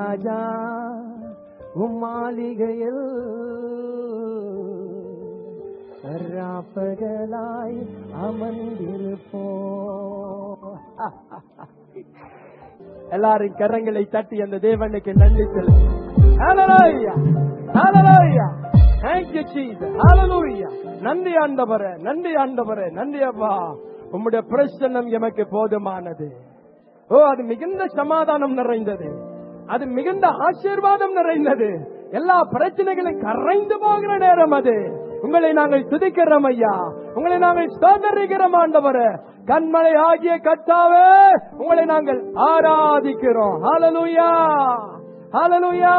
ராஜா உம் மாளிகையில் ராப்பகலாய் அமர்ந்திருப்போ எல்லாரும் கரங்களை தட்டி அந்த தேவனுக்கு நன்றி சொல்லு Hallelujah. Hallelujah. Thank you, Jesus. Hallelujah. நன்றி ஆண்டவரே நன்றி ஆண்டவரே நன்றி அப்பா உம்முடைய பிரசன்னம் எமக்கு போதுமானது ஓ அது மிகுந்த சமாதானம் நிறைந்தது அது மிகுந்த ஆசீர்வாதம் நிறைந்தது எல்லா பிரச்சனைகளும் கரைந்து போகிற நேரம் அது உங்களை நாங்கள் துதிக்கிறோம் ஐயா உங்களை நாங்கள் சோதரிக்கிறோம் ஆண்டவரே கண்மலை ஆகிய கத்தாவே உங்களை நாங்கள் ஆராதிக்கிறோம் ஹalleluya ஹalleluya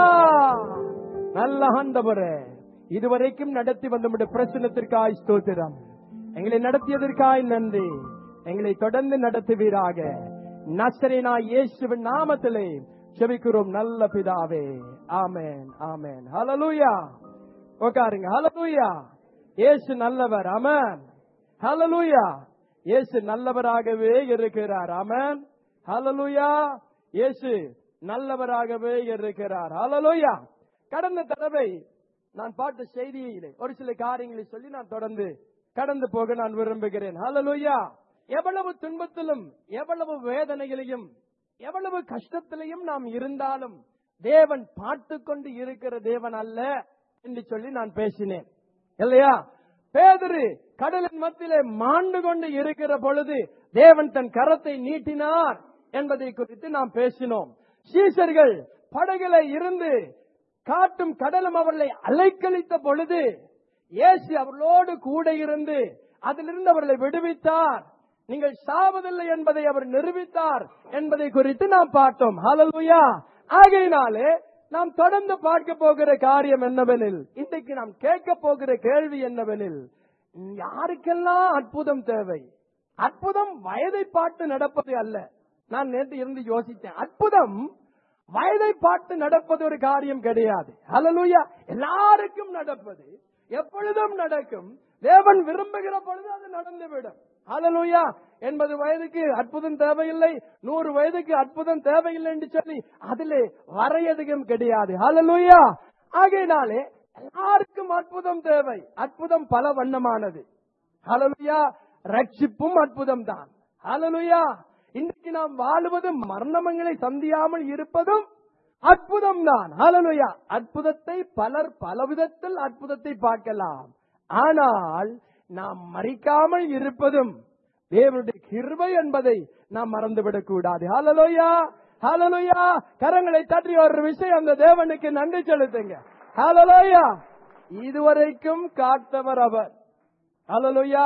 நல்ல ஆண்டவரே இதுவரைக்கும் நடத்தி வந்த நம்முடைய பிரச்சனத்திற்காய் ஸ்தோத்திரம் எங்களை நடத்தியதற்காய் நன்றி எங்களை தொடர்ந்து நடத்துவீராக நசரேனா இயேசுவின் நாமத்திலே செபிக்கிறோம் நல்ல பிதாவே ஆமென் ஆமென் ஹalleluya உட்காருங்க ஹalleluya இயேசு நல்லவர் ஆமென் ஹalleluya இயேசு நல்லவராகவே இருக்கிறார் ஆமென் ஹalleluya இயேசு நல்லவராகவே இருக்கிறார் ஹalleluya கடந்த தடவை நான் பார்த்த செய்தியிலே ஒரு சில காரியங்களை சொல்லி நான் தொடர்ந்து கடந்து போக நான் விரும்புகிறேன் ஹalleluya எவ்வளவு துன்பத்திலும் எவ்வளவு வேதனைகளையும் எவ்வளவு கஷ்டத்திலையும் நாம் இருந்தாலும் தேவன் பார்த்து கொண்டு இருக்கிற தேவன் அல்ல என்று சொல்லி நான் பேசினேன் இல்லையா பேதரு கடலின் மத்தியிலே மாண்டு கொண்டு இருக்கிற பொழுது தேவன் தன் கரத்தை நீட்டினார் என்பதை குறித்து நாம் பேசினோம் சீசர்கள் படகுல இருந்து காட்டும் கடலும் அவர்களை அலைக்கழித்த பொழுது இயேசு அவர்களோடு கூட இருந்து அதிலிருந்து அவர்களை விடுவித்தார் நீங்கள் சாவதில்லை என்பதை அவர் நிரூபித்தார் என்பதை குறித்து நாம் பார்த்தோம் ஹalleluya ஆகையினாலே நாம் தொடர்ந்து பார்க்க போகிற காரியம் என்னவெனில் இன்றைக்கு நாம் கேட்க போகிற கேள்வி என்னவெனில் யாருக்கெல்லாம் அற்புதம் தேவை அற்புதம் வயதை பார்த்து நடப்பது அல்ல நான் நேற்று இருந்து யோசித்தேன் அற்புதம் வயதை பார்த்து நடப்பது ஒரு காரியம் கிடையாது ஹalleluya எல்லாருக்கும் நடப்பது எப்பொழுதும் நடக்கும் தேவன் விரும்புகிற பொழுது அது நடந்துவிடும் ஹalleluya எண்பது வயதுக்கு அற்புதம் தேவையில்லை நூறு வயதுக்கு அற்புதம் தேவையில்லை என்று சொல்லி அதிலே வரையதிகம் கிடையாது ஹalleluya ஆகையினாலே எல்லாருக்கும் அற்புதம் தேவை அற்புதம் பல வண்ணமானது ஹalleluya ரட்சிப்பும் அற்புதம் தான் ஹalleluya இன்றைக்கு நாம் வாழுவதும் மரணமங்களை சந்தியாமல் இருப்பதும் அற்புதம் தான் ஹalleluya அற்புதத்தை பலர் பலவிதத்தில் அற்புதத்தை பார்க்கலாம் ஆனால் நாம் மறிக்காமல் இருப்பதும் தேவனுடைய கிருபை என்பதை நாம் மறந்துவிடக் கூடாது ஹalleluya ஹalleluya கரங்களை தட்டி ஒரு விஷயம் அந்த தேவனுக்கு நன்றி செலுத்துங்க ஹalleluya இதுவரைக்கும் காத்தவர் அவர் ஹalleluya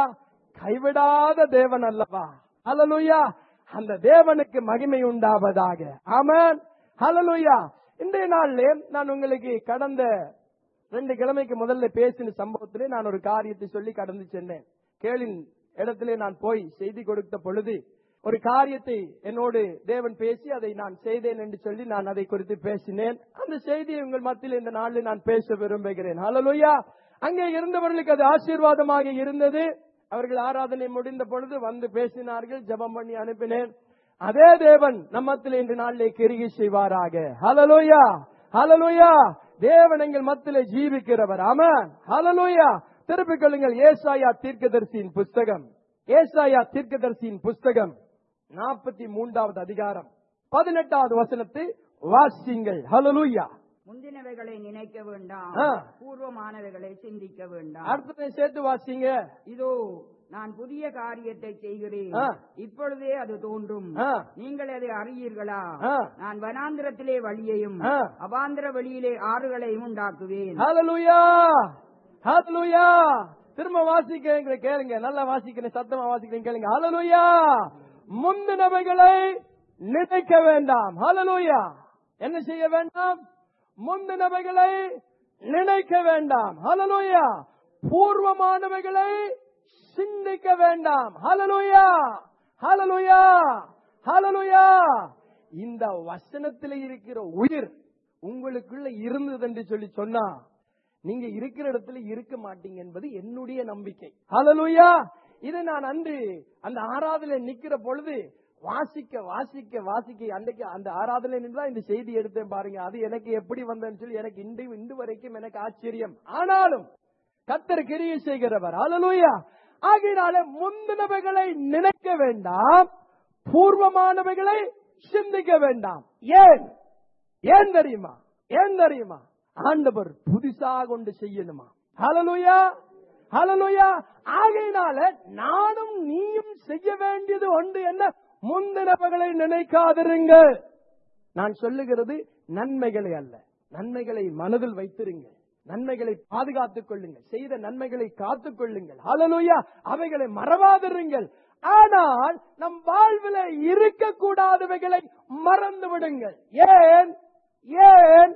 கைவிடாத தேவன் அல்லவா ஹalleluya அந்த தேவனுக்கு மகிமை உண்டாவதாக ஆமென் ஹalleluya இன்றைய நாளிலே நான் உங்களுக்கு கடந்த ரெண்டு கிழமைக்கு முதல்ல பேசின சம்பவத்திலே நான் ஒரு காரியத்தை சொல்லி கடந்து சென்றேன் கேளின் இடத்திலே நான் போய் செய்தி கொடுத்த பொழுது ஒரு காரியத்தை என்னோடு தேவன் பேசி அதை நான் செய்தேன் என்று சொல்லி நான் அதை குறித்து பேசினேன் அந்த செய்தியை உங்கள் மத்தியில் இந்த நாளில் நான் பேச விரும்புகிறேன் ஹalleluya அங்கே இருந்தவர்களுக்கு அது ஆசீர்வாதமாக இருந்தது அவர்கள் ஆராதனை முடிந்த பொழுது வந்து பேசினார்கள் ஜெபம் பண்ணி அனுப்பினேன் அதே தேவன் நம்மத்தில் இன்று நாளிலே கிருகி செய்வாராக ஹalleluya ஹalleluya தேவன் எங்கள் மத்தியிலே ஜீவிக்கிறவர் ஆமென் ஹalleluya திருப்பிக் கொள்ளுங்கள் ஏசாயா தீர்க்கதரிசியின் புஸ்தகம் ஏசாயா தீர்க்கதரிசியின் புஸ்தகம் நாற்பத்தி மூன்றாவது அதிகாரம் பதினெட்டாவது வசனத்தை வாசிங்கள் ஹalleluya முந்தினவைகளை நினைக்க வேண்டாம் ஆ. பூர்வமானவைகளை சிந்திக்க வேண்டாம் அடுத்ததை சேர்த்து வாசிங்க இதோ நான் புதிய காரியத்தை செய்கிறேன் ஆ. இப்பொழுதே அது தோன்றும் ஆ. நீங்கள் அதை அறியீர்களா ஆ. நான் வனாந்திரத்திலே வழியையும் ஆ. அபாந்திர வழியிலே ஆறுகளையும் உண்டாக்குவேன் ஹalleluya ஹalleluya திரும்ப வாசிக்கிறேன் கேளுங்க நல்லா வாசிக்கிறேன் சத்தமா வாசிக்கிறேன் கேளுங்க ஹalleluya முந்தினவைகளை நினைக்க வேண்டாம் ஹalleluya என்ன செய்ய வேண்டாம் முந்தினவைகளை நினைக்க வேண்டாம் ஹalleluya பூர்வமானவைகளை சிந்திக்க வேண்டாம் ஹalleluya ஹalleluya ஹalleluya இந்த வசனத்தில் இருக்கிற உயிர் உங்களுக்குள்ள இருந்தது என்று சொல்லி சொன்னா நீங்க இருக்கிற இடத்துல இருக்க மாட்டீங்க என்பது என்னுடைய நம்பிக்கை ஹalleluya இதை நான் அன்று அந்த ஆராதனை நிக்கிற பொழுது வாசிக்க வாசிக்க வாசிக்க அன்றைக்கு அந்த ஆராதனை தான் இந்த செய்தி எடுத்தேன் பாருங்க அது எனக்கு எப்படி வந்ததுன்னு சொல்லி எனக்கு இன்று இன்று வரைக்கும் எனக்கு ஆச்சரியம் ஆனாலும் கத்தர் கிரியை செய்கிறவர் அலலூயா ஆகையினால முந்தினவைகளை நினைக்க வேண்டாம் பூர்வமானவைகளை சிந்திக்க வேண்டாம் ஏன் ஏன் தெரியுமா ஏன் தெரியுமா ஆண்டவர் புதுசா கொண்டு செய்யணுமா ஹலலுயா ஹலலுயா ஆகையினால நானும் நீயும் செய்ய வேண்டியது ஒன்று என்ன முந்தினவைகளை நினைக்காதிருங்கள் நான் சொல்லுகிறது நன்மைகளை அல்ல நன்மைகளை மனதில் வைத்திருங்கள் நன்மைகளை பாதுகாத்துக் கொள்ளுங்கள் செய்த நன்மைகளை காத்துக் கொள்ளுங்கள் ஹalleluya அவைகளை மறவாதிருங்கள் ஆனால் நம் வாழ்வில் இருக்கக்கூடாதவைகளை மறந்து விடுங்கள் ஏன் ஏன்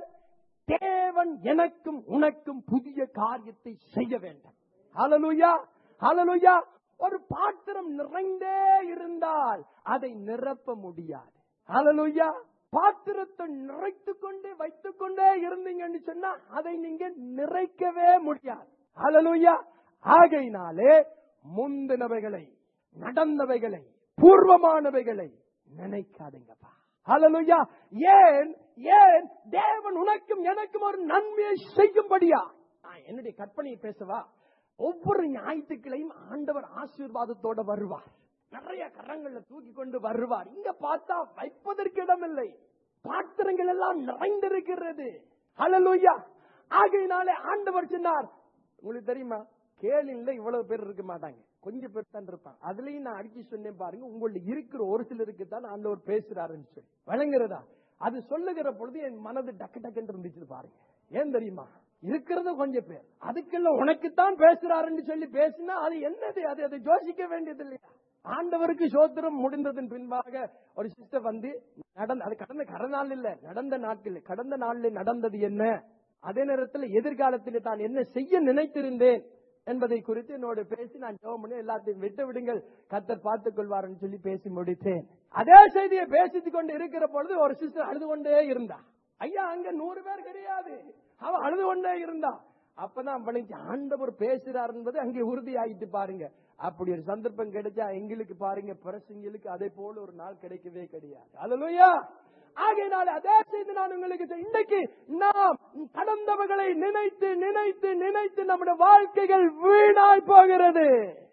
தேவன் எனக்கும் உனக்கும் புதிய காரியத்தை செய்ய வேண்டும் ஹalleluya ஹalleluya ஒரு பாத்திரம் நிறைந்தே இருந்தால் அதை நிரப்ப முடியாது ஹalleluya பாத்திரத்தை நிறைத்துக் கொண்டே வைத்துக் கொண்டே இருந்தீங்கன்னு சொன்னா அதை நீங்க நிறைக்கவே முடியாது ஹalleluya ஆகையினாலே முந்தினவைகளை நடந்தவைகளை பூர்வமானவைகளை நினைக்காதீங்கப்பா ஹalleluya ஏன் ஏன் தேவன் உனக்கும் எனக்கும் ஒரு நன்மையை செய்யும்படியா நான் என்னுடைய கற்பனையை பேசவா ஒவ்வொரு ஞாயிற்றுக்கிழையும் ஆண்டவர் ஆசீர்வாதத்தோட வருவார் நிறைய கரங்களை தூக்கி கொண்டு வருவார் இங்க பார்த்தா வைப்பதற்கு இடமில்லை பாத்திரங்கள் எல்லாம் நிறைந்திருக்கிறது ஹalleluya ஆகையினாலே ஆண்டவர் சொன்னார் உங்களுக்கு தெரியுமா கேளின்ல இவ்வளவு பேர் இருக்க மாட்டாங்க கொஞ்சம் பேர் தான் இருப்பாங்க அதுலயும் நான் அடிச்சு சொன்னேன் பாருங்க உங்கள்ட்ட இருக்கிற ஒரு சிலருக்கு தான் ஆண்டவர் பேசுறாருன்னு சொல்லி வழங்குறதா அது சொல்லுகிற பொழுது என் மனது டக்கு டக்குன்னு இருந்துச்சு பாருங்க ஏன் தெரியுமா இருக்கிறது கொஞ்சம் பேர் அதுக்கெல்லாம் உனக்குத்தான் பேசுறாருன்னு சொல்லி பேசினா அது என்னது அது அதை யோசிக்க வேண்டியது இல்லையா ஆண்டவருக்கு சோத்திரம் முடிந்ததன் பின்பாக ஒரு சிஸ்டர் வந்து நடந்த அது கடந்த கடந்த இல்ல நடந்த நாட்கள் கடந்த நாளில் நடந்தது என்ன அதே நேரத்தில் எதிர்காலத்தில் தான் என்ன செய்ய நினைத்திருந்தேன் என்பதை குறித்து என்னோட பேசி நான் ஜெபம் பண்ணி எல்லாத்தையும் விட்டு விடுங்கள் கத்தர் பார்த்துக் கொள்வார்னு சொல்லி பேசி முடித்தேன் அதே செய்தியை பேசிட்டு கொண்டு இருக்கிற பொழுது ஒரு சிஸ்டர் அழுது கொண்டே இருந்தா ஐயா அங்க நூறு பேர் கிடையாது அவ அழுது கொண்டே இருந்தா அப்பதான் அவளுக்கு ஆண்டவர் பேசுறார் என்பது அங்கே உறுதி ஆயிட்டு பாருங்க அப்படி ஒரு சந்தர்ப்பம் கிடைச்சா எங்களுக்கு பாருங்க பிரசங்களுக்கு அதே போல ஒரு நாள் கிடைக்கவே கிடையாது அல்லையா ஆகையினால அதே செய்து நான் உங்களுக்கு சொல்~ இன்றைக்கு நாம் கடந்தவர்களை நினைத்து நினைத்து நினைத்து நம்முடைய வாழ்க்கைகள் வீணாய் போகிறது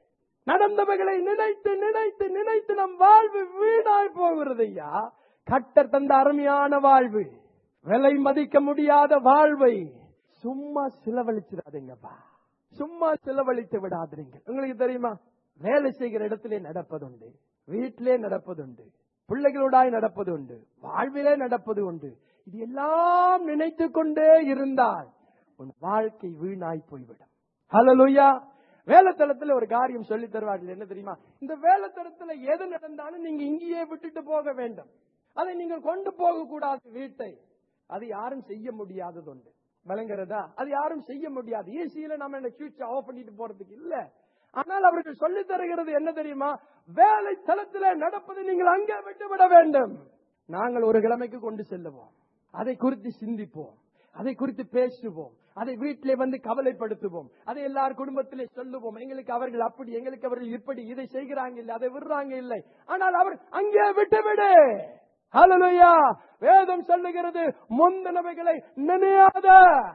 நடந்தவைகளை நினைத்து நினைத்து நினைத்து நம் வாழ்வு வீணாய் போகிறது ஐயா கட்டர் தந்த அருமையான வாழ்வு விலை மதிக்க முடியாத வாழ்வை சும்மா செலவழிச்சிடாதீங்கப்பா சும்மா செலவழித்து விடாதீங்க உங்களுக்கு தெரியுமா வேலை செய்கிற இடத்திலே நடப்பதுண்டு வீட்டிலே நடப்பதுண்டு பிள்ளைகளோடாய் நடப்பது உண்டு வாழ்விலே நடப்பது உண்டு இது எல்லாம் நினைத்து கொண்டே இருந்தால் உன் வாழ்க்கை வீணாய் போய்விடும் ஹலலுயா வேலைத்தளத்துல ஒரு காரியம் சொல்லி தருவார்கள் என்ன தெரியுமா இந்த வேலைத்தளத்துல எது நடந்தாலும் நீங்க இங்கேயே விட்டுட்டு போக வேண்டும் அதை நீங்கள் கொண்டு போக கூடாது வீட்டை அது யாரும் செய்ய முடியாதது உண்டு விளங்குறதா அது யாரும் செய்ய முடியாது ஈஸியில நம்ம என்ன சுவிட்ச் ஆஃப் பண்ணிட்டு போறதுக்கு இல்ல ஆனால் அவர்கள் சொல்லி தருகிறது என்ன தெரியுமா வேலை தளத்திலே நடப்பதை நீங்கள் அங்கே விட்டுவிட வேண்டும் நாங்கள் ஒரு கிழமைக்கு கொண்டு செல்லுவோம் அதை குறித்து சிந்திப்போம் அதை குறித்து பேசுவோம் அதை வீட்டிலே வந்து கவலைப்படுத்துவோம் அதை எல்லார் குடும்பத்திலே சொல்லுவோம் எங்களுக்கு அவர்கள் அப்படி எங்களுக்கு அவர்கள் இப்படி இதை செய்கிறாங்க இல்லை அதை விடுறாங்க இல்லை ஆனால் அவர் அங்கே விட்டுவிடு ஹalleluya வேதம் சொல்லுகிறது முந்தினவைகளை நினையாத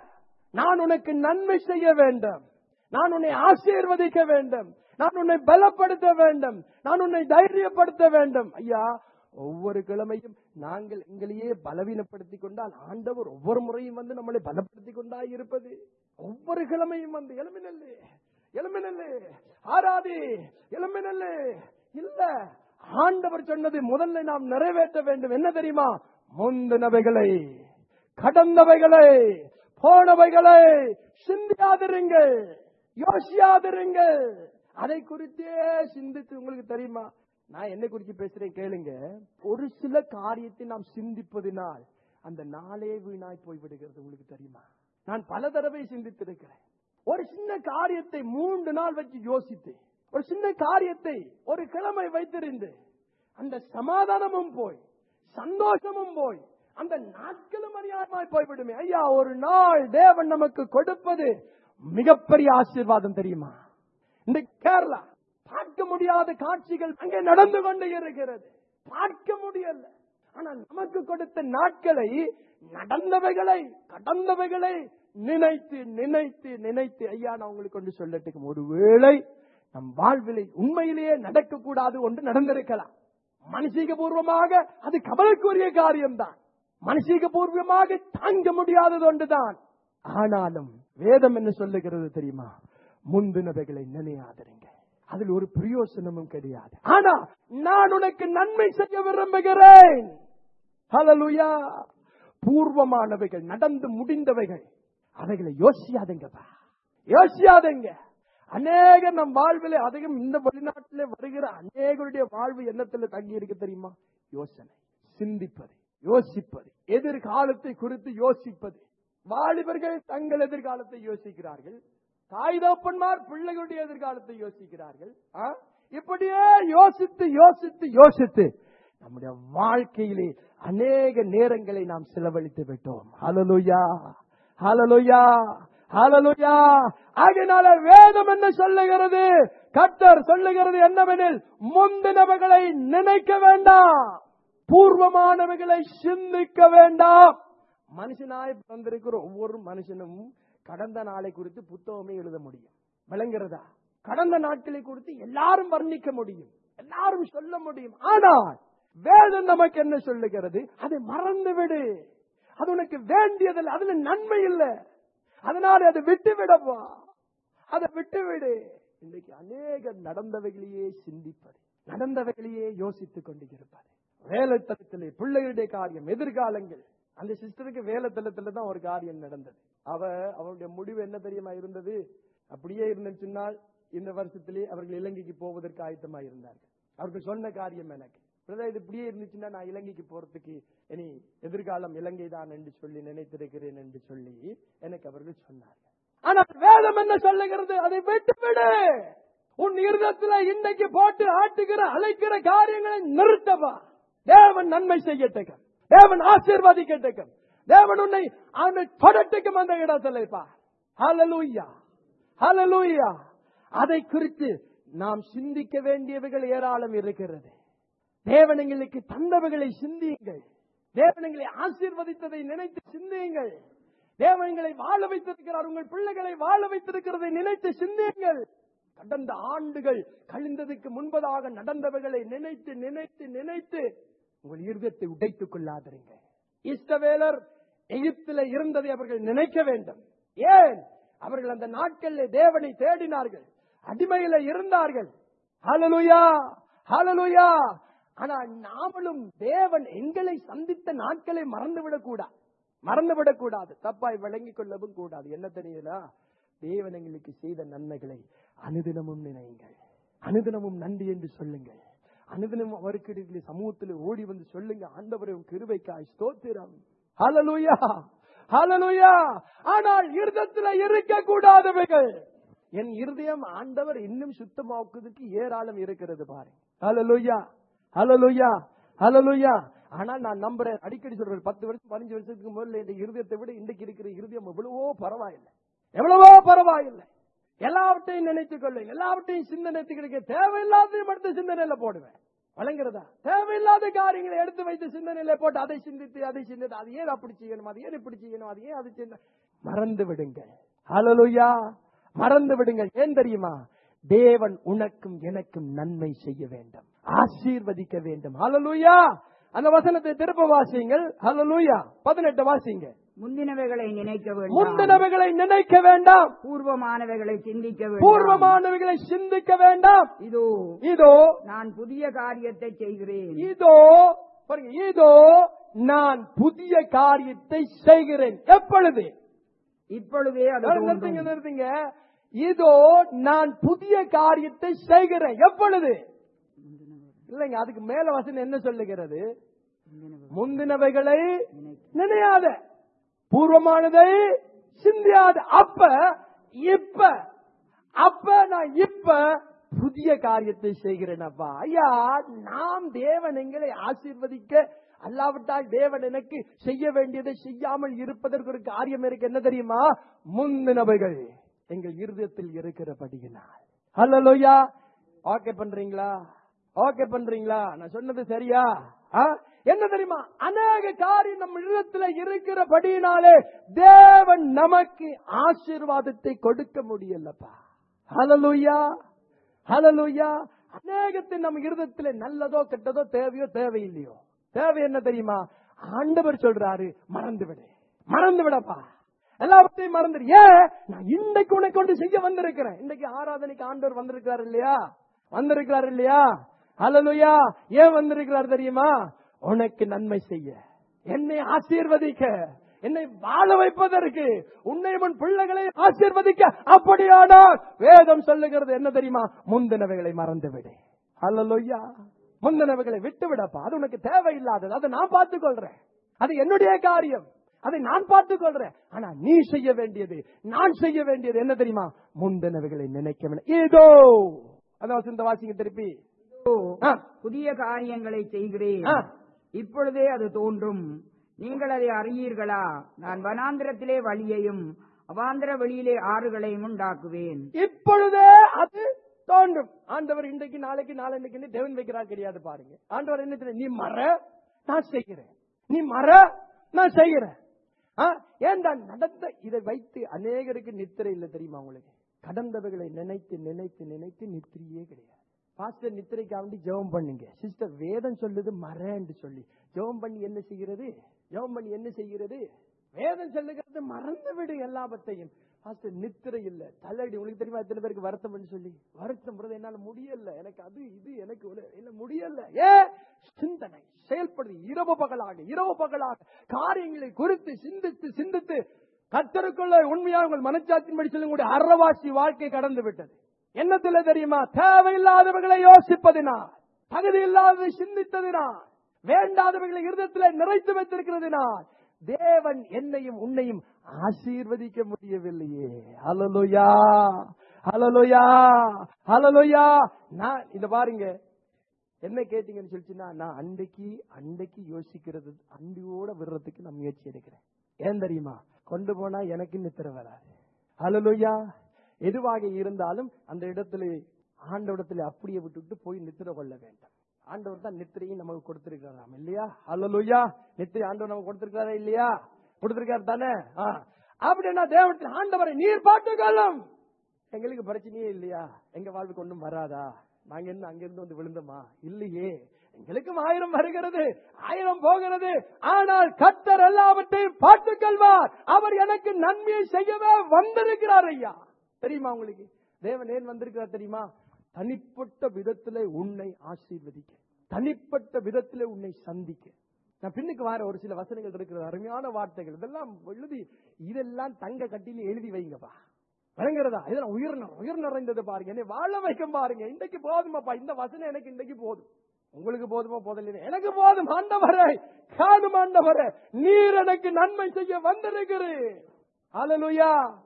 நான் உனக்கு நன்மை செய்ய வேண்டும் நான் உன்னை ஆசீர்வதிக்க வேண்டும் நான் உன்னை பலப்படுத்த வேண்டும் நான் உன்னை தைரியப்படுத்த வேண்டும் ஐயா ஒவ்வொரு கிழமையும் நாங்கள் எங்களையே பலவீனப்படுத்திக் கொண்டால் ஆண்டவர் ஒவ்வொரு முறையும் வந்து நம்மளை பலப்படுத்திக் கொண்டா இருப்பது ஒவ்வொரு கிழமையும் வந்து எலுமினல்லு எலுமினல்லு ஆராதி எலுமினல்லு இல்ல ஆண்டவர் சொன்னது முதல்ல நாம் நிறைவேற்ற வேண்டும் என்ன தெரியுமா முந்தினவைகளை கடந்தவைகளை போனவைகளை சிந்தியாதிருங்கள் யோசியாதிருங்கள் அதை குறித்தே சிந்தித்து உங்களுக்கு தெரியுமா நான் என்ன குறித்து பேசுறேன் கேளுங்க ஒரு சில காரியத்தை நாம் சிந்திப்பதினால் அந்த நாளே வீணாய் போய்விடுகிறது உங்களுக்கு தெரியுமா நான் பல தடவை சிந்தித்திருக்கிறேன் ஒரு சின்ன காரியத்தை மூன்று நாள் வச்சு யோசித்து ஒரு சின்ன காரியத்தை ஒரு கிழமை வைத்திருந்து அந்த சமாதானமும் போய் சந்தோஷமும் போய் அந்த நாட்களும் அறியாமாய் போய்விடுமே ஐயா ஒரு நாள் தேவன் நமக்கு கொடுப்பது மிகப்பெரிய ஆசீர்வாதம் தெரியுமா இந்த கேரளா பார்க்க முடியாத காட்சிகள் அங்கே நடந்து கொண்டு இருக்கிறது பார்க்க முடியல ஆனா நமக்கு கொடுத்த நாட்களை நடந்தவைகளை கடந்தவைகளை நினைத்து நினைத்து நினைத்து ஐயா நான் உங்களுக்கு கொண்டு சொல்லட்டுக்கும் ஒருவேளை நம் வாழ்விலை உண்மையிலேயே நடக்கக்கூடாது ஒன்று நடந்திருக்கலாம் மனுஷீக பூர்வமாக அது கவலைக்குரிய காரியம்தான் மனுஷீக பூர்வமாக தாங்க முடியாதது ஒன்றுதான் ஆனாலும் வேதம் என்ன சொல்லுகிறது தெரியுமா முந்தினவைகளை நினையாதிருங்க அதில் ஒரு பிரயோசனமும் கிடையாது ஆனா நான் உனக்கு நன்மை செய்ய விரும்புகிறேன் ஹalleluya பூர்வமானவைகள் நடந்து முடிந்தவைகள் அவைகளை யோசியாதீங்கப்பா யோசியாதீங்க அநேக நம் வாழ்விலே அதிகம் இந்த வெளிநாட்டிலே வருகிற அநேகருடைய வாழ்வு எண்ணத்துல தங்கி இருக்கு தெரியுமா யோசனை சிந்திப்பது யோசிப்பது எதிர்காலத்தை குறித்து யோசிப்பது வாலிபர்கள் தங்கள் எதிர்காலத்தை யோசிக்கிறார்கள் தாய் தகப்பன்மார் பிள்ளைகளுடைய எதிர்காலத்தை யோசிக்கிறார்கள் ஆ? இப்படியே யோசித்து யோசித்து யோசித்து நம்முடைய வாழ்க்கையிலே அநேக நேரங்களை நாம் செலவழித்து விட்டோம் ஹalleluya ஹalleluya ஹalleluya ஆகையினால வேதம் என்ன சொல்லுகிறது கர்த்தர் சொல்லுகிறது என்னவெனில் முந்தினவைகளை நினைக்க வேண்டாம் பூர்வமானவைகளை சிந்திக்க வேண்டாம் மனுஷனாய் பிறந்திருக்கிற ஒவ்வொரு மனுஷனும் கடந்த நாளை குறித்து புத்தகமே எழுத முடியும் விளங்குறதா கடந்த நாட்களை குறித்து எல்லாரும் வர்ணிக்க முடியும் எல்லாரும் சொல்ல முடியும் ஆனால் வேதம் நமக்கு என்ன சொல்லுகிறது அதை மறந்து விடு அது உனக்கு வேண்டியதில்லை அதுல நன்மை இல்லை அதனால அதை விட்டு விடப்பா அதை விட்டு விடு இன்னைக்கு அநேக நடந்தவைகளையே சிந்திப்பது நடந்தவைகளையே யோசித்துக் கொண்டு இருப்பது வேலைத்தளத்திலே பிள்ளைகளுடைய காரியம் எதிர்காலங்கள் அந்த சிஸ்டருக்கு வேலைத்தளத்துல தான் ஒரு காரியம் நடந்தது அவ அவருடைய முடிவு என்ன தெரியுமா இருந்தது அப்படியே இருந்துன்னு சொன்னால் இந்த வருஷத்திலே அவர்கள் இலங்கைக்கு போவதற்கு ஆயத்தமா இருந்தார்கள் அவர்கள் சொன்ன காரியம் எனக்கு பிரதர், இது இப்படியே இருந்துச்சுன்னா நான் இலங்கைக்கு போறதுக்கு இனி எதிர்காலம் இலங்கை தான் என்று சொல்லி நினைத்திருக்கிறேன் என்று சொல்லி எனக்கு அவர்கள் சொன்னார்கள் ஆனால் வேதம் என்ன சொல்லுகிறது அதை விட்டுவிடு உன் இருதத்துல இன்னைக்கு போட்டு ஆட்டுகிற அழைக்கிற காரியங்களை நிறுத்தவா தேவன் நன்மை செய்யட்டும் தேவன் ஆசீர்வதிக்கட்டும் தேவன் உன்னை அவனை தொடட்டுக்கும் அந்த இடத்துல பா ஹalleluya ஹalleluya அதை குறித்து நாம் சிந்திக்க வேண்டியவைகள் ஏராளம் இருக்கிறது தேவன் எங்களுக்கு தந்தவைகளை சிந்தியுங்கள் தேவன் எங்களை ஆசீர்வதித்ததை நினைத்து சிந்தியுங்கள் தேவன் எங்களை வாழ வைத்திருக்கிறார் உங்கள் பிள்ளைகளை வாழ வைத்திருக்கிறதை நினைத்து சிந்தியுங்கள் கடந்த ஆண்டுகள் கழிந்ததுக்கு முன்பதாக நடந்தவைகளை நினைத்து நினைத்து நினைத்து உங்கள் இருதயத்தை உடைத்துக் கொள்ளாதிருங்க இஸ்ரவேலர் எகிப்தில இருந்ததை அவர்கள் நினைக்க வேண்டும் ஏன் அவர்கள் அந்த நாட்களில் தேவனை தேடினார்கள் அடிமையில இருந்தார்கள் ஹalleluya ஹalleluya ஆனா நாமளும் தேவன் எங்களை சந்தித்த நாட்களை மறந்துவிடக் கூடாது மறந்துவிடக் கூடாது தப்பாய் விளங்கிக் கொள்ளவும் கூடாது என்ன தெரியல தேவன் எங்களுக்கு செய்த நன்மைகளை அனுதினமும் நினையுங்கள் அனுதினமும் நன்றி என்று சொல்லுங்கள் அனுதினமும் அவருக்கு சமூகத்தில் ஓடி வந்து சொல்லுங்க ஆண்டவரை உன் கிருபைக்காய் ஸ்தோத்திரம் ஹalleluya ஹalleluya ஆனால் இருதயத்துல இருக்க கூடாதவைகள் என் இருதயம் ஆண்டவர் இன்னும் சுத்தமாக்குறதுக்கு ஏராளம் இருக்கிறது பாருங்க ஹalleluya ஹalleluya ஹalleluya ஆனால் நான் நம்புறேன் அடிக்கடி சொல்றேன் பத்து வருஷம் பதினஞ்சு வருஷத்துக்கு முதல்ல இந்த இருதயத்தை விட இன்றைக்கு இருக்கிற இருதயம் எவ்வளவோ பரவாயில்லை எவ்வளவோ பரவாயில்லை எல்லாவற்றையும் நினைத்துக் கொள்ளுங்க எல்லாவற்றையும் சிந்தனைத்துக்கு தேவையில்லாதையும் எடுத்து சிந்தனையில போடுவேன் வழங்குறதா தேவையில்லாத காரியங்களை எடுத்து வைத்து சிந்தனையில போட்டு அதை சிந்தித்து அதை சிந்தித்து அது ஏன் அப்படி செய்யணும் அது ஏன் இப்படி செய்யணும் அது ஏன் அது செய்யணும் மறந்து விடுங்க ஹalleluya மறந்து விடுங்கள் ஏன் தெரியுமா தேவன் உனக்கும் எனக்கும் நன்மை செய்ய வேண்டும் ஆசீர்வதிக்க வேண்டும் ஹalleluya அந்த வசனத்தை திருப்ப வாசியுங்கள் ஹalleluya 18 வாசிங்க முந்தினவைகளை நினைக்க வேண்டும் முந்தினவைகளை நினைக்க வேண்டாம் பூர்வமானவைகளை சிந்திக்க வேண்டும் பூர்வமானவைகளை சிந்திக்க வேண்டாம் இதோ இதோ நான் புதிய காரியத்தை செய்கிறேன் இதோ பாருங்க, இதோ நான் புதிய காரியத்தை செய்கிறேன் எப்பொழுது இப்பொழுதே அது நிறுத்துங்க தோன்றும். நிறுத்துங்க இதோ நான் புதிய காரியத்தை செய்கிறேன் எப்பொழுது இல்லைங்க அதுக்கு மேல வசனம் என்ன சொல்லுகிறது முந்தினவைகளை நினையாத பூர்வமானதை சிந்தியாத அப்ப இப்ப அப்ப நான் இப்ப புதிய காரியத்தை செய்கிறேன் அப்பா ஐயா நாம் தேவன் எங்களை ஆசீர்வதிக்க அல்லாவிட்டால் தேவன் எனக்கு செய்ய வேண்டியதை செய்யாமல் இருப்பதற்கு ஒரு காரியம் இருக்கு என்ன தெரியுமா முந்தினவைகள் எங்கள் இருதயத்தில் இருக்கிறபடியினால் ஹalleluya ஓகே பண்றீங்களா ஓகே பண்றீங்களா நான் சொன்னது சரியா ஆ? என்ன தெரியுமா அநேக காரியம் நம்ம இடத்துல இருக்கிறபடியினாலே தேவன் நமக்கு ஆசீர்வாதத்தை கொடுக்க முடியலப்பா ஹலலுயா ஹலலுயா அநேகத்தை நம்ம இருதயத்துல நல்லதோ கெட்டதோ தேவையோ தேவையில்லையோ தேவை என்ன தெரியுமா ஆண்டவர் சொல்றாரு மறந்து விடு மறந்து விடப்பா எல்லாவற்றையும் மறந்துடு ஏன் நான் இன்னைக்கு உனக்கு கொண்டு செய்ய வந்திருக்கிறேன் இன்னைக்கு ஆராதனைக்கு ஆண்டவர் வந்திருக்கிறார் இல்லையா வந்திருக்கிறார் இல்லையா ஹalleluya ஏன் வந்திருக்கிறார் தெரியுமா உனக்கு நன்மை செய்ய என்னை ஆசீர்வதிக்க என்னை வாழ வைப்பதற்கு உன்னை உன் பிள்ளைகளை ஆசீர்வதிக்க அப்படியானால் வேதம் சொல்லுகிறது என்ன தெரியுமா முந்தினவைகளை மறந்து விடு ஹalleluya முந்தினவைகளை விட்டு விடப்பா அது உனக்கு தேவையில்லாதது அதை நான் பார்த்துக் கொள்றேன் அது என்னுடைய காரியம் அதை நான் பார்த்துக் கொள்றேன் ஆனா நீ செய்ய வேண்டியது நான் செய்ய வேண்டியது என்ன தெரியுமா முந்தினவைகளை நினைக்க வேண்டாம். இதோ அதான் வசந்த வாசிங்க திருப்பி இதோ, ஆ, புதிய காரியங்களை செய்கிறேன் ஆ. இப்பொழுதே அது தோன்றும் நீங்கள் அதை அறியீர்களா நான் வனாந்திரத்திலே வழியையும் அவாந்திர வெளியிலே ஆறுகளையும் உண்டாக்குவேன் இப்பொழுதே அது தோன்றும் ஆண்டவர் இன்றைக்கு நாளைக்கு நாளைக்கு தேவன் வைக்கிறார் கிடையாது பாருங்க ஆண்டவர் என்ன தெரியும்? நீ மற நான் செய்கிறேன் நீ மற நான் செய்கிறேன் ஆ, ஏன்டா நடந்த இதை வைத்து அநேகருக்கு நித்திரை இல்லை தெரியுமா உங்களுக்கு கடந்தவைகளை நினைத்து நினைத்து நினைத்து நித்திரையே கிடையாது பாஸ்டர் நித்திரைக்காக வேண்டி ஜெபம் பண்ணுங்க சிஸ்டர் வேதம் சொல்லுது மறன்னு சொல்லி ஜெபம் பண்ணி என்ன செய்கிறது ஜெபம் பண்ணி என்ன செய்கிறது வேதம் சொல்லுகிறது மறந்து விடு எல்லாவற்றையும் பாஸ்டர் நித்திரை இல்ல தள்ளடி உங்களுக்கு தெரியுமா எத்தனை பேருக்கு வருத்தம் சொல்லி வருத்தம் brother, என்னால முடியல எனக்கு அது இது எனக்கு ஒரு- இல்ல முடியல ஏ சிந்தனை செயல்படுது இரவு பகலாக இரவு பகலாக காரியங்களை குறித்து சிந்தித்து சிந்தித்து கத்தருக்குள்ள உண்மையாக உங்கள் மனச்சாட்சியின்படி சொல்லுங்க அறவாசி வாழ்க்கை கடந்து விட்டது என்னத்துல தெரியுமா தேவையில்லாதவர்களை யோசிப்பதினால் தகுதி இல்லாததை சிந்தித்ததினால் வேண்டாதவர்களை இருதயத்தில் நிறைத்து வைத்திருக்கிறதினால் தேவன் என்னையும் உன்னையும் ஆசீர்வதிக்க முடியவில்லையே ஹalleluya ஹalleluya ஹalleluya நான் இத பாருங்க என்ன கேட்டீங்கன்னு சொல்லிச்சுன்னா நான் அன்றைக்கு அன்றைக்கு யோசிக்கிறது அண்டியோட விடுறதுக்கு நான் முயற்சி எடுக்கிறேன் ஏன் தெரியுமா கொண்டு போனா எனக்கு நித்திர வராது ஹalleluya எதுவாக இருந்தாலும் அந்த இடத்துல ஆண்டவடத்துல அப்படியே விட்டுட்டு போய் நித்திர கொள்ள வேண்டும் ஆண்டவர் தான் நித்திரையும் நமக்கு கொடுத்திருக்கிறாராம் இல்லையா ஹalleluya நித்திரை ஆண்டவர் நமக்கு கொடுத்திருக்காரா இல்லையா கொடுத்திருக்காரு தானே ஆ. அப்படின்னா தேவனத்தில் ஆண்டவரை நீர் பார்த்துக்கொள்ளும் எங்களுக்கு பிரச்சனையே இல்லையா எங்க வாழ்வுக்கு ஒண்ணும் வராதா நாங்க என்ன அங்கிருந்து வந்து விழுந்தோமா இல்லையே எங்களுக்கும் ஆயிரம் வருகிறது ஆயிரம் போகிறது ஆனால் கத்தர் எல்லாவற்றையும் பார்த்துக் கொள்வார் அவர் எனக்கு நன்மையை செய்யவே வந்திருக்கிறார் ஐயா தெரியுமா உங்களுக்கு தேவன் ஏன் வந்திருக்கிறார் தெரியுமா தனிப்பட்ட விதத்திலே உன்னை ஆசீர்வதிக்க தனிப்பட்ட விதத்திலே உன்னை சந்திக்க நான் பின்னுக்கு வர ஒரு சில வசனங்கள் இருக்கிறது அருமையான வார்த்தைகள் இதெல்லாம் எழுதி இதெல்லாம் தங்க கட்டில எழுதி வைங்கப்பா விளங்குறதா இதெல்லாம் உயிர் நிறை- உயிர் நிறைந்தது பாருங்க என்னை வாழ வைக்கும் பாருங்க இன்னைக்கு போதுமாப்பா இந்த வசனம் எனக்கு இன்னைக்கு போதும் உங்களுக்கு போதுமா போதில்லை எனக்கு போதும் ஆண்டவரே காணும் ஆண்டவரே நீர் எனக்கு நன்மை செய்ய வந்திருக்கிறேன் ஹalleluya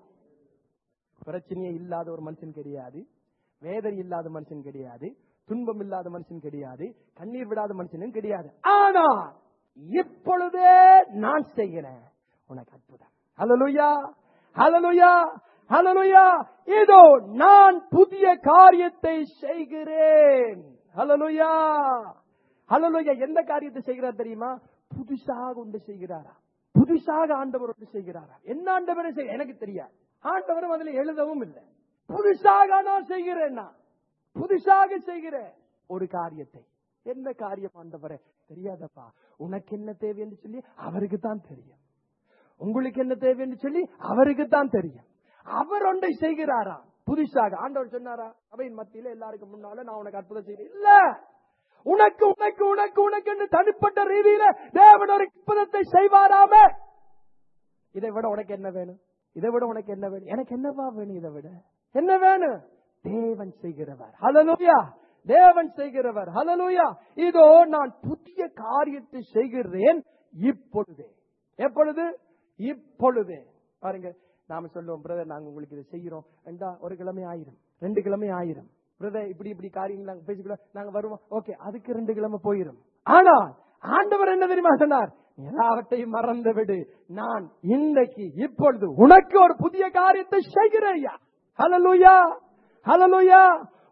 பிரச்சனையே இல்லாத ஒரு மனுஷன் கிடையாது வேதனை இல்லாத மனுஷன் கிடையாது துன்பம் இல்லாத மனுஷன் கிடையாது கண்ணீர் விடாத மனுஷனும் கிடையாது ஆனா இப்பொழுதே நான் செய்கிறேன் உனக்கு அற்புதம் ஹalleluya ஹalleluya ஹalleluya இதோ நான் புதிய காரியத்தை செய்கிறேன் ஹalleluya ஹalleluya எந்த காரியத்தை செய்கிறார் தெரியுமா புதுசாக ஒன்று செய்கிறாரா புதுசாக ஆண்டவர் ஒன்று செய்கிறாரா என்ன ஆண்டவரை செய்ய எனக்கு தெரியாது ஆண்டவரும் அதுல எழுதவும் இல்லை புதுசாக நான் செய்கிறேன் நான் புதுசாக செய்கிறேன் ஒரு காரியத்தை என்ன காரியம் ஆண்டவரே தெரியாதப்பா உனக்கு என்ன தேவை என்று சொல்லி அவருக்கு தான் தெரியும் உங்களுக்கு என்ன தேவை என்று சொல்லி அவருக்கு தான் தெரியும் அவர் ஒன்றை செய்கிறாரா புதுசாக ஆண்டவர் சொன்னாரா அவையின் மத்தியில எல்லாருக்கும் முன்னால நான் உனக்கு அற்புதம் செய்கிறேன் இல்ல உனக்கு உனக்கு உனக்கு உனக்கு என்று தனிப்பட்ட ரீதியில தேவன் ஒரு அற்புதத்தை செய்வாராமே இதை விட உனக்கு என்ன வேணும் இதை விட உனக்கு என்ன வேணும் எனக்கு என்னவா வேணும் இதை விட என்ன வேணும் தேவன் செய்கிறவர் ஹalleluya தேவன் செய்கிறவர் ஹalleluya இதோ நான் புதிய காரியத்தை செய்கிறேன் இப்பொழுதே எப்பொழுது இப்பொழுதே பாருங்க நாம சொல்லுவோம் பிரதர் நாங்க உங்களுக்கு இதை செய்யறோம் ரெண்டா ஒரு கிழமை ஆயிரும் ரெண்டு கிழமை ஆயிரும் பிரதர் இப்படி இப்படி காரியங்கள் நாங்க பேசிக்கலாம் நாங்க வருவோம் ஓகே அதுக்கு ரெண்டு கிழமை போயிரும் ஆனா ஆண்டவர் என்ன தெரியுமா சொன்னார் எல்லாவற்றையும் மறந்து விடு நான் இன்றைக்கு இப்பொழுது உனக்கு ஒரு புதிய காரியத்தை செய்கிறேன் ஐயா ஹalleluya ஹalleluya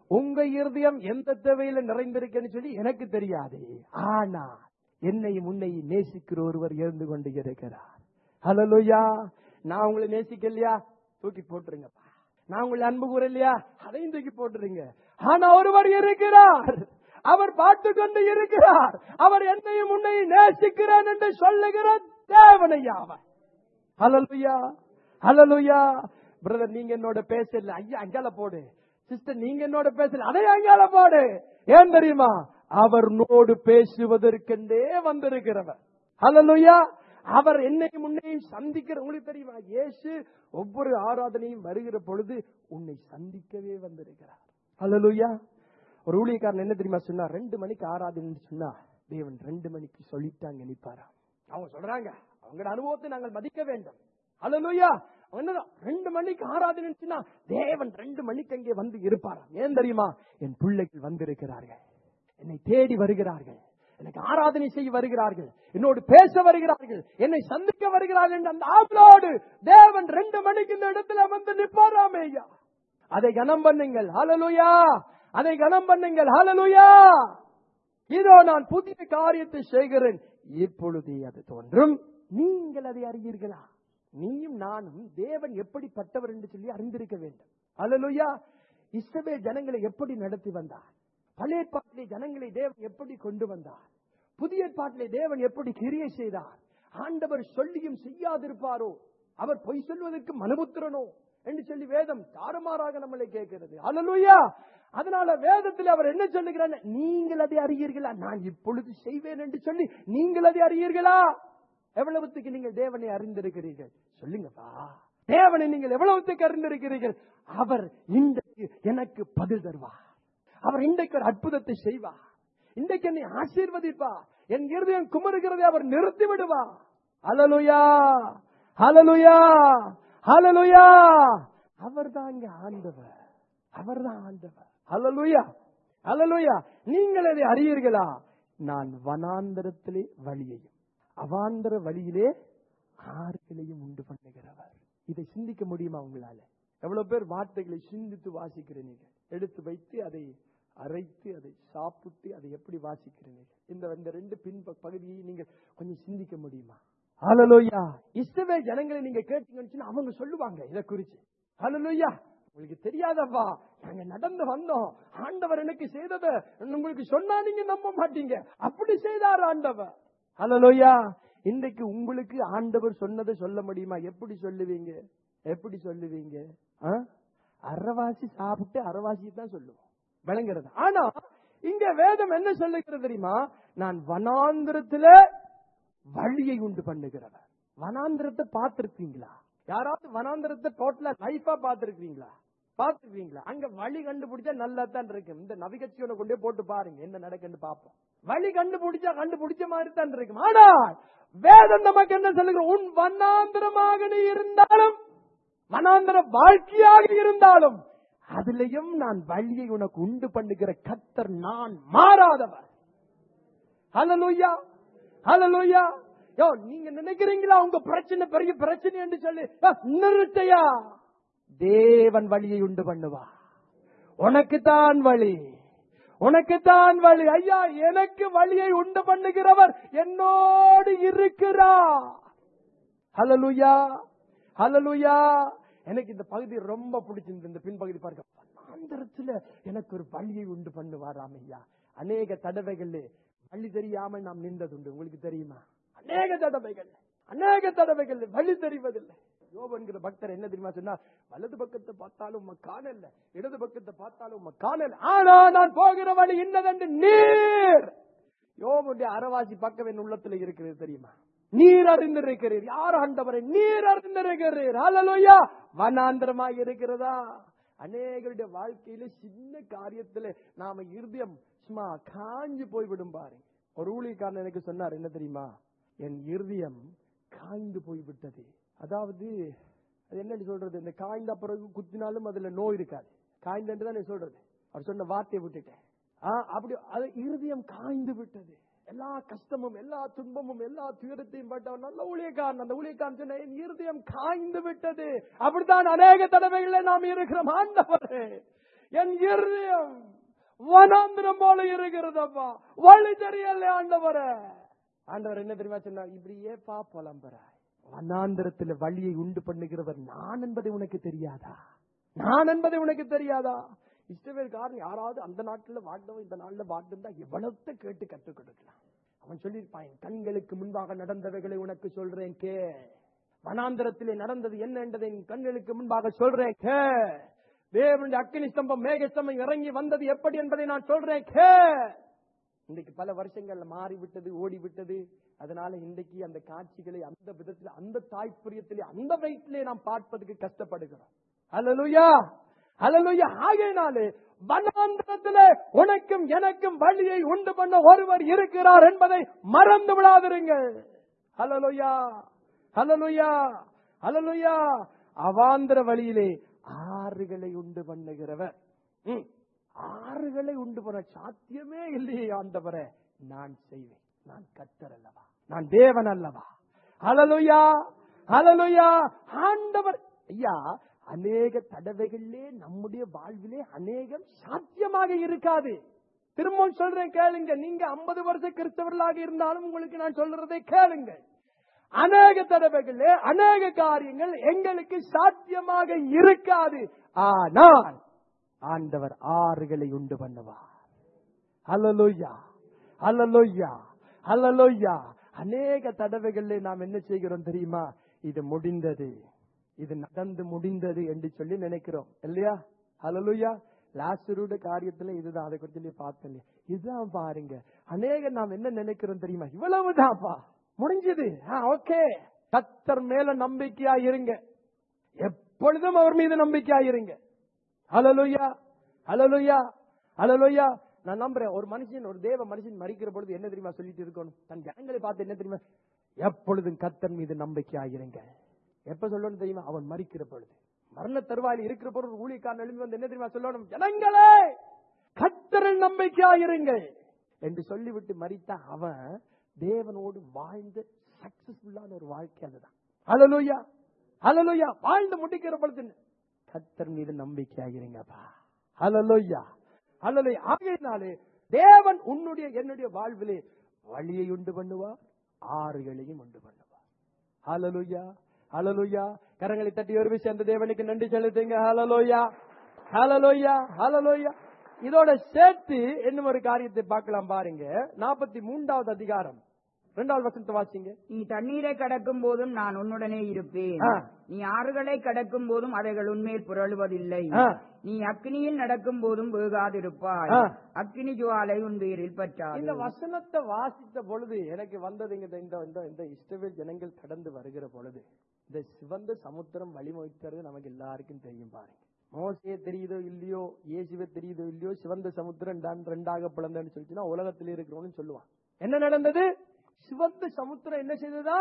உங்க இருதயம் எந்த தேவையில நிறைந்திருக்குன்னு சொல்லி எனக்கு தெரியாது ஆனா என்னையும் உன்னையும் நேசிக்கிற ஒருவர் இருந்து கொண்டு இருக்கிறார் ஹலலுயா நான் உங்களை நேசிக்கலையா தூக்கி போட்டுருங்கப்பா நான் உங்களை அன்பு கூறலையா அதையும் தூக்கி போட்டுருங்க ஆனா ஒருவர் இருக்கிறார் அவர் பார்த்து கொண்டு இருக்கிறார் அவர் என்னையும் உன்னையும் நேசிக்கிறேன் என்று சொல்லுகிற தேவனையா அவர் ஹலலுயா ஹலலுயா பிரதர் நீங்க என்னோட பேசல ஐயா அங்கால போடு சிஸ்டர் நீங்க என்னோட பேசல அதை அங்கால போடு ஏன் தெரியுமா அவர் நோடு பேசுவதற்கென்றே வந்திருக்கிறவர் ஹலலுயா அவர் என்னையும் உன்னையும் சந்திக்கிற உங்களுக்கு தெரியுமா இயேசு ஒவ்வொரு ஆராதனையும் வருகிற பொழுது உன்னை சந்திக்கவே வந்திருக்கிறார் ஹலலுயா ஒரு ஊழியக்காரன் என்ன தெரியுமா சொன்னா ரெண்டு மணிக்கு ஆராதனை சொன்னா தேவன் ரெண்டு மணிக்கு சொல்லிட்டாங்க நிப்பாரா அவங்க சொல்றாங்க அவங்களோட அனுபவத்தை நாங்கள் மதிக்க வேண்டும் ஹalleluya என்னதான் ரெண்டு மணிக்கு ஆராதனைச்சுன்னா தேவன் ரெண்டு மணிக்கு அங்கே வந்து இருப்பாராம் ஏன் தெரியுமா என் பிள்ளைகள் வந்திருக்கிறார்கள் என்னை தேடி வருகிறார்கள் எனக்கு ஆராதனை செய்ய வருகிறார்கள் என்னோடு பேச வருகிறார்கள் என்னை சந்திக்க வருகிறார்கள் என்ற அந்த ஆவலோடு தேவன் ரெண்டு மணிக்கு இந்த இடத்துல வந்து நிப்பாராமே ஐயா அதை கனம் பண்ணுங்கள் ஹalleluya அதை கனம் பண்ணுங்கள் ஹalleluya இதோ நான் புதிய காரியத்தை செய்கிறேன் இப்பொழுதே அது தோன்றும் நீங்கள் அதை அறிவீர்களா நீயும் நானும் தேவன் எப்படிப்பட்டவர் என்று சொல்லி அறிந்திருக்க வேண்டும் அல்லலுயா இஸ்ரவேல் ஜனங்களை எப்படி நடத்தி வந்தார் பழைய பாட்டிலே ஜனங்களை தேவன் எப்படி கொண்டு வந்தார் புதிய பாட்டிலே தேவன் எப்படி கிரியை செய்தார் ஆண்டவர் சொல்லியும் செய்யாதிருப்பாரோ அவர் பொய் சொல்வதற்கு மனுபுத்திரனோ என்று சொல்லி வேதம் தாறுமாறாக நம்மளை கேட்கிறது அல்லலுயா அதனால வேதத்தில் அவர் என்ன சொல்லுகிறார் நீங்கள் அதை அறியீர்களா நான் இப்பொழுது செய்வேன் என்று சொல்லி நீங்கள் அதை அறியீர்களா எவ்வளவுத்துக்கு நீங்கள் தேவனை அறிந்திருக்கிறீர்கள் சொல்லுங்கப்பா தேவனை நீங்கள் எவ்வளவுத்துக்கு அறிந்திருக்கிறீர்கள் அவர் இன்றைக்கு எனக்கு பதில் தருவார் அவர் இன்றைக்கு ஒரு அற்புதத்தை செய்வார் இன்றைக்கு என்னை ஆசீர்வதிப்பார் என் இருதயம் குமருகிறதை அவர் நிறுத்தி விடுவார் அலலுயா அலலுயா அலலுயா அவர் தான் இங்க ஆண்டவர் அவர் தான் ஆண்டவர் அலலுயா அலலுயா நீங்கள் அதை அறியீர்களா நான் வனாந்தரத்திலே வழியையும் அவாந்தர வழியிலே ஆறுகளையும் உண்டு பண்ணுகிறவர் இதை சிந்திக்க முடியுமா உங்களால எவ்வளவு பேர் வார்த்தைகளை சிந்தித்து வாசிக்கிறீங்க எடுத்து வைத்து அதை அரைத்து அதை சாப்பிட்டு அதை எப்படி வாசிக்கிறீங்க இந்த இந்த ரெண்டு பின் ப- பகுதியை நீங்கள் கொஞ்சம் சிந்திக்க முடியுமா ஹalleluya இஸ்ரவேல் ஜனங்களை நீங்க கேட்டீங்கன்னு சொன்னா அவங்க சொல்லுவாங்க இத குறிச்சு ஹalleluya உங்களுக்கு தெரியாதப்பா நாங்க நடந்து வந்தோம் ஆண்டவர் எனக்கு செய்தத உங்களுக்கு சொன்னா நீங்க நம்ப மாட்டீங்க அப்படி செய்தார் ஆண்டவர் ஹalleluya இன்றைக்கு உங்களுக்கு ஆண்டவர் சொன்னதை சொல்ல முடியுமா எப்படி சொல்லுவீங்க எப்படி சொல்லுவீங்க ஆ? அரைவாசி சாப்பிட்டு அரைவாசி தான் சொல்லுவோம் விளங்குறது ஆனா இங்க வேதம் என்ன சொல்லுகிறது தெரியுமா நான் வனாந்திரத்துல வழியை உண்டு பண்ணுகிறவர் வனாந்திரத்தை பார்த்திருக்கீங்களா யாராவது வனாந்திரத்தை டோட்டலா லைஃபா பார்த்திருக்கீங்களா பார்த்திருக்கீங்களா அங்க வழி கண்டுபிடிச்சா நல்லா தான் இருக்கும் இந்த நவிகட்சியோட கொண்டே போட்டு பாருங்க என்ன நடக்குன்னு பார்ப்போம் வழி கண்டுபிடிச்சா கண்டுபிடிச்ச மாதிரி தான் இருக்கும் ஆனால் வேதம் நமக்கு என்ன சொல்லுங்க உன் வனாந்திரமாக நீ இருந்தாலும் வனாந்திர வாழ்க்கையாக இருந்தாலும் அதிலையும் நான் வழியை உனக்கு உண்டு பண்ணுகிற கத்தர் நான் மாறாதவர் ஹalleluya ஹalleluya யோ நீங்க நினைக்கிறீங்களா உங்க பிரச்சனை பெரிய பிரச்சனை என்று சொல்லி யோ, நிறுத்தையா தேவன் வழியை உண்டு பண்ணுவா உனக்குத்தான் வழி உனக்குத்தான் வழி ஐயா எனக்கு வழியை உண்டு பண்ணுகிறவர் என்னோடு இருக்கிறார் ஹalleluya ஹalleluya எனக்கு இந்த பகுதி ரொம்ப பிடிச்சிருந்தது இந்த பின்பகுதி பாருங்க வனாந்தரத்துல எனக்கு ஒரு வழியை உண்டு பண்ணுவாராம் ஐயா அநேக தடவைகள் வழி தெரியாமல் நாம் நின்றதுண்டு உங்களுக்கு தெரியுமா அநேக தடவைகள் அநேக தடவைகள் வழி தெரிவதில்லை யோபன்கிற பக்தர் என்ன தெரியுமா சொன்னா வலது பக்கத்தை பார்த்தாலும் உம்மை காணல இடது பக்கத்தை பார்த்தாலும் உம்மை காணல ஆனா நான் போகிற வழி இன்னதென்று நீர் யோபுடைய அறவாசி பக்கம் என் உள்ளத்துல இருக்கிறது தெரியுமா நீர் அறிந்திருக்கிறீர் யார் ஆண்டவரை நீர் அறிந்திருக்கிறீர் ஹalleluya வனாந்தரமாய் இருக்கிறதா அநேகருடைய வாழ்க்கையில சின்ன காரியத்துல நாம இருதயம் சும்மா காஞ்சு போய்விடும் பாருங்க ஒரு ஊழியக்காரன் எனக்கு சொன்னார் என்ன தெரியுமா என் இருதயம் காய்ந்து போய்விட்டது அதாவது அது என்னன்னு சொல்றது இந்த காய்ந்த பிறகு குத்தினாலும் அதுல நோய் இருக்காது காய்ந்தன்று தான் சொல்றது அவர் சொன்ன வார்த்தையை விட்டுட்டேன் ஆ, அப்படி அது இருதயம் காய்ந்து விட்டது எல்லா கஷ்டமும் எல்லா துன்பமும் எல்லா துயரத்தையும் பட்டவன் நல்ல ஊழியக்காரன் அந்த ஊழியக்காரன் சொன்ன என் இருதயம் காய்ந்து விட்டது அப்படித்தான் அநேக தடவைகள நாம் இருக்கிறோம் ஆண்டவரே என் இருதயம் வனாந்திரம் போல இருக்கிறதப்பா வழி தெரியல ஆண்டவரே ஆண்டவர் என்ன தெரியுமா சொன்னார் இப்படியே பா புலம்புறாய் வனாந்திரத்துல வழியை உண்டு பண்ணுகிறவர் நான் என்பதை உனக்கு தெரியாதா நான் என்பதை உனக்கு தெரியாதா இஸ்ரவேல்காரன் யாராவது அந்த நாட்டுல வாழ்ந்தவன் இந்த நாட்டுல வாழ்ந்திருந்தா எவ்வளவு கேட்டு கற்றுக் கொடுக்கலாம் அவன் சொல்லியிருப்பான் "என் கண்களுக்கு முன்பாக நடந்தவைகளை உனக்கு சொல்றேன் கே வனாந்திரத்திலே நடந்தது என்ன என்றதை என் கண்களுக்கு முன்பாக சொல்றேன் கே தேவனுடைய அக்கினி ஸ்தம்பம் மேக ஸ்தம்பம் இறங்கி வந்தது எப்படி என்பதை நான் சொல்றேன் கே இன்றைக்கு பல வருஷங்கள்ல மாறிவிட்டது ஓடிவிட்டது அதனால இன்றைக்கு அந்த காட்சிகளை அந்த விதத்துல அந்த தாய்ப்புரியத்திலே அந்த வயிற்றிலே நாம் பார்ப்பதற்கு கஷ்டப்படுகிறோம் அல்லலுயா அல்லலுயா ஆகையினாலே வனாந்திரத்திலே உனக்கும் எனக்கும் வழியை உண்டு பண்ண ஒருவர் இருக்கிறார் என்பதை மறந்து விடாதிருங்கள் அல்லலுயா அல்லலுயா அல்லலுயா அவாந்திர வழியிலே ஆறுகளை உண்டு பண்ணுகிறவர் ம். ஆறுகளை உண்டு பண்ண சாத்தியமே இல்லையே ஆண்டவரே நான் செய்வேன் நான் கத்தர் அல்லவா நான் தேவன் அல்லவா அலலுயா அலலுயா ஆண்டவர் ஐயா அநேக தடவைகளிலே நம்முடைய வாழ்விலே அநேகம் சாத்தியமாக இருக்காது திரும்பவும் சொல்றேன் கேளுங்க நீங்க 50 வருஷ கிறிஸ்தவர்களாக இருந்தாலும் உங்களுக்கு நான் சொல்றதை கேளுங்க அநேக தடவைகளே அநேக காரியங்கள் எங்களுக்கு சாத்தியமாக இருக்காது ஆனால் ஆண்டவர் ஆறுகளை உண்டு பண்ணுவார் அல்லலோய்யா அல்லலோய்யா அல்லலோய்யா அநேக தடவைகளிலே நாம் என்ன செய்கிறோம் தெரியுமா இது முடிந்தது இது நடந்து முடிந்தது என்று சொல்லி நினைக்கிறோம் இல்லையா அல்லலோய்யா லாஸ்டருடைய காரியத்துல இதுதான் அதை குறித்து நீ பார்த்தேன் இல்லையா? இதுதான் பாருங்க அநேக நாம் என்ன நினைக்கிறோம் தெரியுமா இவ்வளவுதான்ப்பா முடிஞ்சது ஓகே கத்தர் மேல நம்பிக்கையா இருங்க எப்பொழுதும் அவர் மீது நம்பிக்கையா இருங்க ஹalleluya ஹalleluya ஹalleluya நான் நம்புறேன் ஒரு மனுஷன் ஒரு தேவ மனுஷன் மறிக்கிற பொழுது என்ன தெரியுமா சொல்லிட்டு இருக்கணும் தன் ஜனங்களை பார்த்து என்ன தெரியுமா எப்பொழுதும் கத்தர் மீது நம்பிக்கையாயிருங்க எப்ப சொல்லணும் தெரியுமா அவன் மறிக்கிற பொழுது மரண தருவாயில் இருக்கிற பொழுது ஒரு ஊழியக்காரன் எழுந்து வந்து என்ன தெரியுமா சொல்லணும் ஜனங்களே கத்தரில் நம்பிக்கையாயிருங்கள் என்று சொல்லிவிட்டு மறித்த அவன் தேவனோடு வாழ்ந்து சக்சஸ்ஃபுல்லான ஒரு வாழ்க்கை அதுதான் ஹalleluya ஹalleluya வாழ்ந்து முடிக்கிற பொழுது கத்தர் மீது நம்பிக்கையாகிறீங்கப்பா ஹalleluya ஹalleluya ஆகையினாலே தேவன் உன்னுடைய என்னுடைய வாழ்விலே வழியை உண்டு பண்ணுவார் ஆறுகளையும் உண்டு பண்ணுவார் ஹalleluya ஹalleluya கரங்களை தட்டி ஒரு விஷயம் அந்த தேவனுக்கு நன்றி செலுத்துங்க ஹalleluya ஹalleluya ஹalleluya இதோட சேர்த்து இன்னும் ஒரு காரியத்தை பார்க்கலாம் பாருங்க நாற்பத்தி மூன்றாவது அதிகாரம் இரண்டாவது வசனத்தை வாசிங்க நீ தண்ணீரை கடக்கும் போதும் நான் உன்னுடனே இருப்பேன் ஆ. நீ ஆறுகளை கடக்கும் போதும் அவைகள் உன்மேல் புரளுவதில்லை ஆ. நீ அக்னியில் நடக்கும் போதும் வேகாதிருப்பாய் ஆ. அக்னி ஜுவாலை உன் பேரில் இந்த பற்றாது வசனத்தை வாசித்த பொழுது எனக்கு வந்தது இங்க இந்த இந்த இந்த இஸ்ரவேல் ஜனங்கள் கடந்து வருகிற பொழுது இந்த சிவந்த சமுத்திரம் வழிமொழித்தது நமக்கு எல்லாருக்கும் தெரியும் பாருங்க மோசையே தெரியுதோ இல்லையோ இயேசுவே தெரியுதோ இல்லையோ சிவந்த சமுத்திரம் தான் ரெண்டாக பிளந்தன்னு சொல்லிச்சுன்னா உலகத்தில் இருக்கிறவனு சொல்லுவான் என்ன நடந்தது சிவந்த சமுத்திரம் என்ன செய்ததா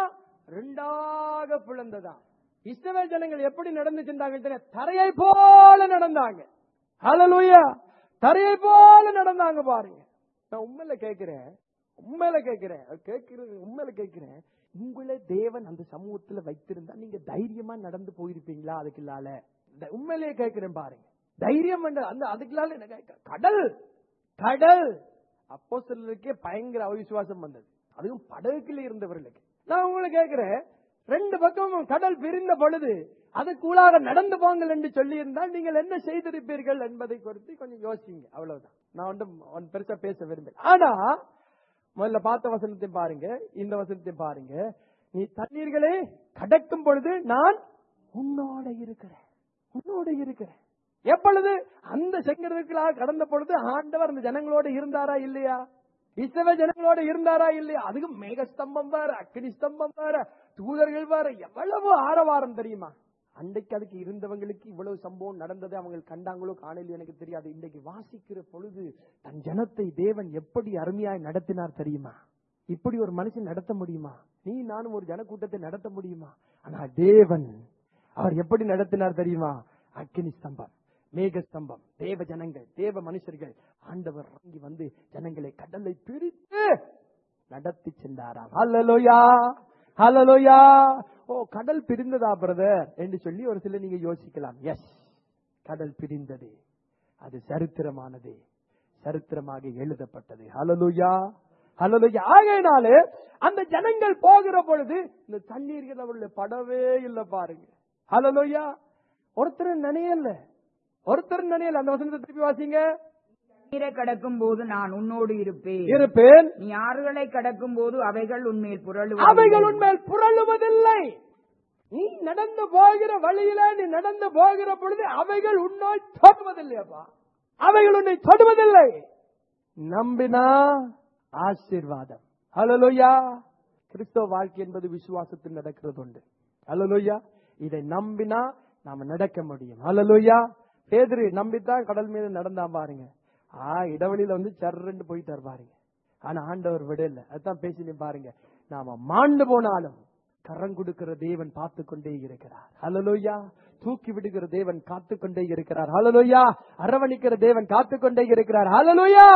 ரெண்டாக பிளந்ததா இஸ்ரவேல் ஜனங்கள் எப்படி நடந்து சென்றாங்க தெரியுமா? தரையை போல நடந்தாங்க ஹalleluya தரையை போல நடந்தாங்க பாருங்க நான் உண்மையில கேட்கிறேன் உண்மையில கேட்கிறேன் கேட்கிறது உண்மையில கேட்கிறேன் உங்களை தேவன் அந்த சமூகத்துல வைத்திருந்தா நீங்க தைரியமா நடந்து போயிருப்பீங்களா அதுக்குள்ளால இந்த உண்மையிலேயே கேட்கிறேன் பாருங்க தைரியம் என்ற அந்த அதுக்குள்ளால என்ன கேட்க- கடல் கடல் அப்போ பயங்கர அவிசுவாசம் வந்தது அதுவும் படகுக்குள்ள இருந்தவர்களுக்கு நான் உங்களை கேட்கிறேன் ரெண்டு பக்கமும் கடல் பிரிந்த பொழுது அதுக்குள்ளாக நடந்து போங்கள் என்று சொல்லி இருந்தால் நீங்கள் என்ன செய்திருப்பீர்கள் என்பதை குறித்து கொஞ்சம் யோசிங்க அவ்வளவுதான் நான் வந்து ஒன் பெருசா பேச விரும்பல ஆனா முதல்ல பார்த்த வசனத்தை பாருங்க இந்த வசனத்தை பாருங்க நீ தண்ணீர்களே கடக்கும் பொழுது நான் உன்னோட இருக்கிறேன் உன்னோட இருக்கிறேன் எப்பொழுது அந்த செங்கடலுக்களாக கடந்த பொழுது ஆண்டவர் அந்த ஜனங்களோட இருந்தாரா இல்லையா இசவ ஜனங்களோட இருந்தாரா இல்லையா அதுக்கும் மேகஸ்தம்பம் வேற அக்கினி ஸ்தம்பம் வேற தூதர்கள் வேற எவ்வளவு ஆரவாரம் தெரியுமா அன்றைக்கு அதுக்கு இருந்தவங்களுக்கு இவ்வளவு சம்பவம் நடந்தது அவங்க கண்டாங்களோ காணலையோ எனக்கு தெரியாது இன்றைக்கு வாசிக்கிற பொழுது தன் ஜனத்தை தேவன் எப்படி அருமையாய் நடத்தினார் தெரியுமா இப்படி ஒரு மனுஷன் நடத்த முடியுமா நீ நானும் ஒரு ஜனக்கூட்டத்தை நடத்த முடியுமா ஆனா தேவன் அவர் எப்படி நடத்தினார் தெரியுமா அக்கினி ஸ்தம்பம் மேக ஸ்தம்பம் தேவ ஜனங்கள் தேவ மனுஷர்கள் ஆண்டவர் இறங்கி வந்து ஜனங்களை கடலை பிரித்து நடத்தி சென்றாராம் ஹalleluya ஹalleluya ஓ கடல் பிரிந்ததா பிரதர் என்று சொல்லி ஒரு சில நீங்க யோசிக்கலாம் எஸ் கடல் பிரிந்தது அது சரித்திரமானது சரித்திரமாக எழுதப்பட்டது ஹalleluya ஹalleluya ஆகையினாலே அந்த ஜனங்கள் போகிற பொழுது இந்த தண்ணீர்கள் அவருடைய படவே இல்லை பாருங்க ஹalleluya ஒருத்தர் நினையல ஒருத்தர் நினையல அந்த வசனத்தை திருப்பி வாசிங்க நீரை கடக்கும் போது நான் உன்னோடு இருப்பேன் இருப்பேன் நீ ஆறுகளை கடக்கும் போது அவைகள் உன்மேல் புரளு அவைகள் உன்மேல் புரளுவதில்லை நீ நடந்து போகிற வழியில நீ நடந்து போகிற பொழுது அவைகள் உன்னை தொடுவதில்லையப்பா அவைகள் உன்னை தொடுவதில்லை நம்பினா ஆசீர்வாதம் ஹalleluya கிறிஸ்தவ வாழ்க்கை என்பது விசுவாசத்தில் நடக்கிறது உண்டு ஹalleluya இதை நம்பினா நாம நடக்க முடியும் ஹalleluya பேதுரு நம்பித்தான் கடல் மீது நடந்தா பாருங்க ஆ இடைவெளியில வந்து சர்றன்னு போயிட்டார் பாருங்க ஆனா ஆண்டவர் விடல அதான் பேசி பாருங்க நாம மாண்டு போனாலும் கரம் கொடுக்கிற தேவன் பார்த்து கொண்டே இருக்கிறார் ஹalleluya தூக்கி விடுகிற தேவன் காத்து கொண்டே இருக்கிறார் ஹalleluya அரவணிக்கிற தேவன் காத்து கொண்டே இருக்கிறார் ஹalleluya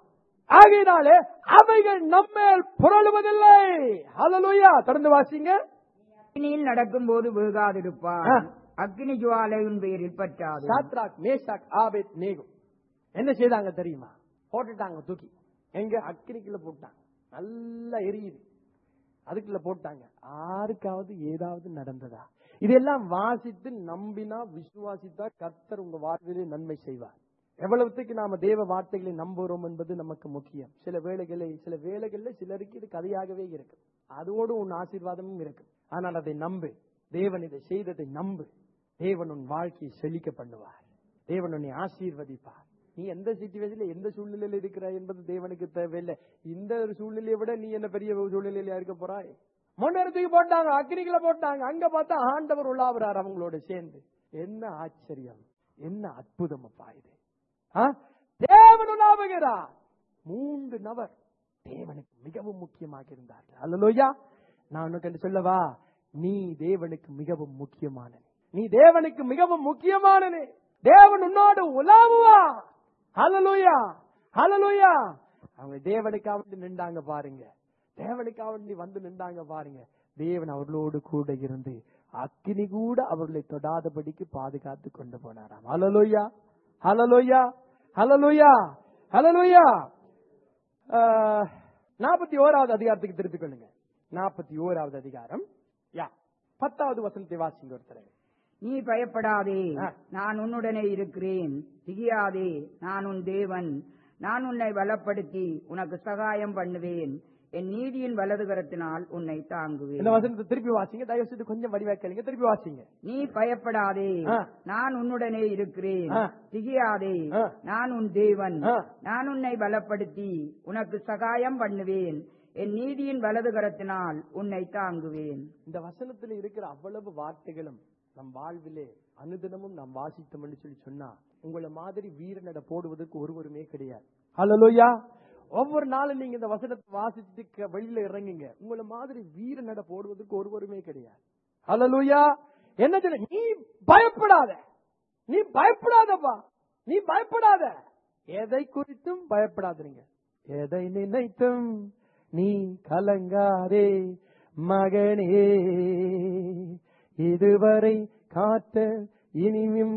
ஆகையினாலே அவைகள் நம்மேல் புரளுவதில்லை ஹalleluya தொடர்ந்து வாசிங்க அக்னியில் நடக்கும் போது வேகாதிருப்பான் ஆ. அக்னி ஜுவாலை உன் பேரில் பற்றாது சாத்ராக் மேஷாக் ஆபேத் நேகும் என்ன செய்தாங்க தெரியுமா போட்டுட்டாங்க தூக்கி எங்க அக்கினிக்குள்ள போட்டாங்க நல்லா எரியுது அதுக்குள்ள போட்டாங்க யாருக்காவது ஏதாவது நடந்ததா இதெல்லாம் வாசித்து நம்பினா விசுவாசித்தா கர்த்தர் உங்க வாழ்விலே நன்மை செய்வார் எவ்வளவுத்துக்கு நாம தேவ வார்த்தைகளை நம்புகிறோம் என்பது நமக்கு முக்கியம் சில வேளைகளை சில வேளைகள்ல சிலருக்கு இது கதையாகவே இருக்கு அதோடு உன் ஆசீர்வாதமும் இருக்கு ஆனால் அதை நம்பு தேவன் இதை செய்ததை நம்பு தேவன் உன் வாழ்க்கையை செழிக்க பண்ணுவார் தேவன் உன்னை ஆசீர்வதிப்பார் நீ எந்த சிச்சுவேஷன்ல எந்த சூழ்நிலையில இருக்கிறாய் என்பது தேவனுக்கு தேவையில்லை இந்த ஒரு சூழ்நிலையை விட நீ என்ன பெரிய சூழ்நிலையில இருக்க போறாய் முன்னேறத்துக்கு போட்டாங்க அக்னிகளை போட்டாங்க அங்க பார்த்தா ஆண்டவர் உள்ளாவறார் அவங்களோட சேர்ந்து என்ன ஆச்சரியம் என்ன அற்புதம் அப்பா இது ஆ? தேவன் உலாவுகிறார் மூன்று நபர் தேவனுக்கு மிகவும் முக்கியமாக இருந்தார்கள் அல்லலோயா நான் உனக்கு என்று சொல்லவா நீ தேவனுக்கு மிகவும் முக்கியமானது நீ தேவனுக்கு மிகவும் முக்கியமானது தேவன் உன்னோடு உலாவுவா ஹalleluya ஹalleluya அவங்க தேவனுக்காக வேண்டி நின்றாங்க பாருங்க தேவனுக்காக வேண்டி வந்து நின்றாங்க பாருங்க தேவன் அவர்களோடு கூட இருந்து அக்கினி கூட அவர்களை தொடாதபடிக்கு பாதுகாத்து கொண்டு போனாராம் ஹalleluya ஹalleluya ஹalleluya ஹalleluya நாற்பத்தி ஓராவது அதிகாரத்துக்கு திருப்பிக் கொள்ளுங்க நாற்பத்தி ஓராவது அதிகாரம் யா பத்தாவது வசனத்தை வாசிங்க ஒருத்தர் நீ பயப்படாதே ஆ. நான் உன்னுடனே இருக்கிறேன் திகியாதே நான் உன் தேவன் நான் உன்னை பலப்படுத்தி உனக்கு சகாயம் பண்ணுவேன் என் நீதியின் வலது கரத்தினால் உன்னை இந்த தாங்குவேன் வசனத்தை திருப்பி வாசிங்க தயவு செய்து கொஞ்சம் வடிவாக்கலிங்க திருப்பி வாசிங்க நீ பயப்படாதே ஆ. நான் உன்னுடனே இருக்கிறேன் ஆ. திகியாதே ஆ. நான் உன் தேவன் ஆ. நான் உன்னை பலப்படுத்தி உனக்கு சகாயம் பண்ணுவேன் என் நீதியின் வலது கரத்தினால் உன்னை தாங்குவேன் இந்த வசனத்தில் இருக்கிற அவ்வளவு வார்த்தைகளும் நம் வாழ்விலே அனுதினமும் நாம் வாசித்தோம் என்று சொல்லி சொன்னா உங்களை மாதிரி வீரநட போடுவதற்கு ஒருவருமே கிடையாது ஹalleluya ஒவ்வொரு நாளும் நீங்க இந்த வசனத்தை வாசித்து க- வெளியில இறங்குங்க உங்களை மாதிரி வீரநட போடுவதற்கு ஒருவருமே கிடையாது ஹalleluya என்ன சொல்ல நீ பயப்படாத நீ பயப்படாதப்பா நீ பயப்படாத எதை குறித்தும் பயப்படாதீங்க எதை நினைத்தும் நீ கலங்காதே மகனே இதுவரை காத்த இனியும்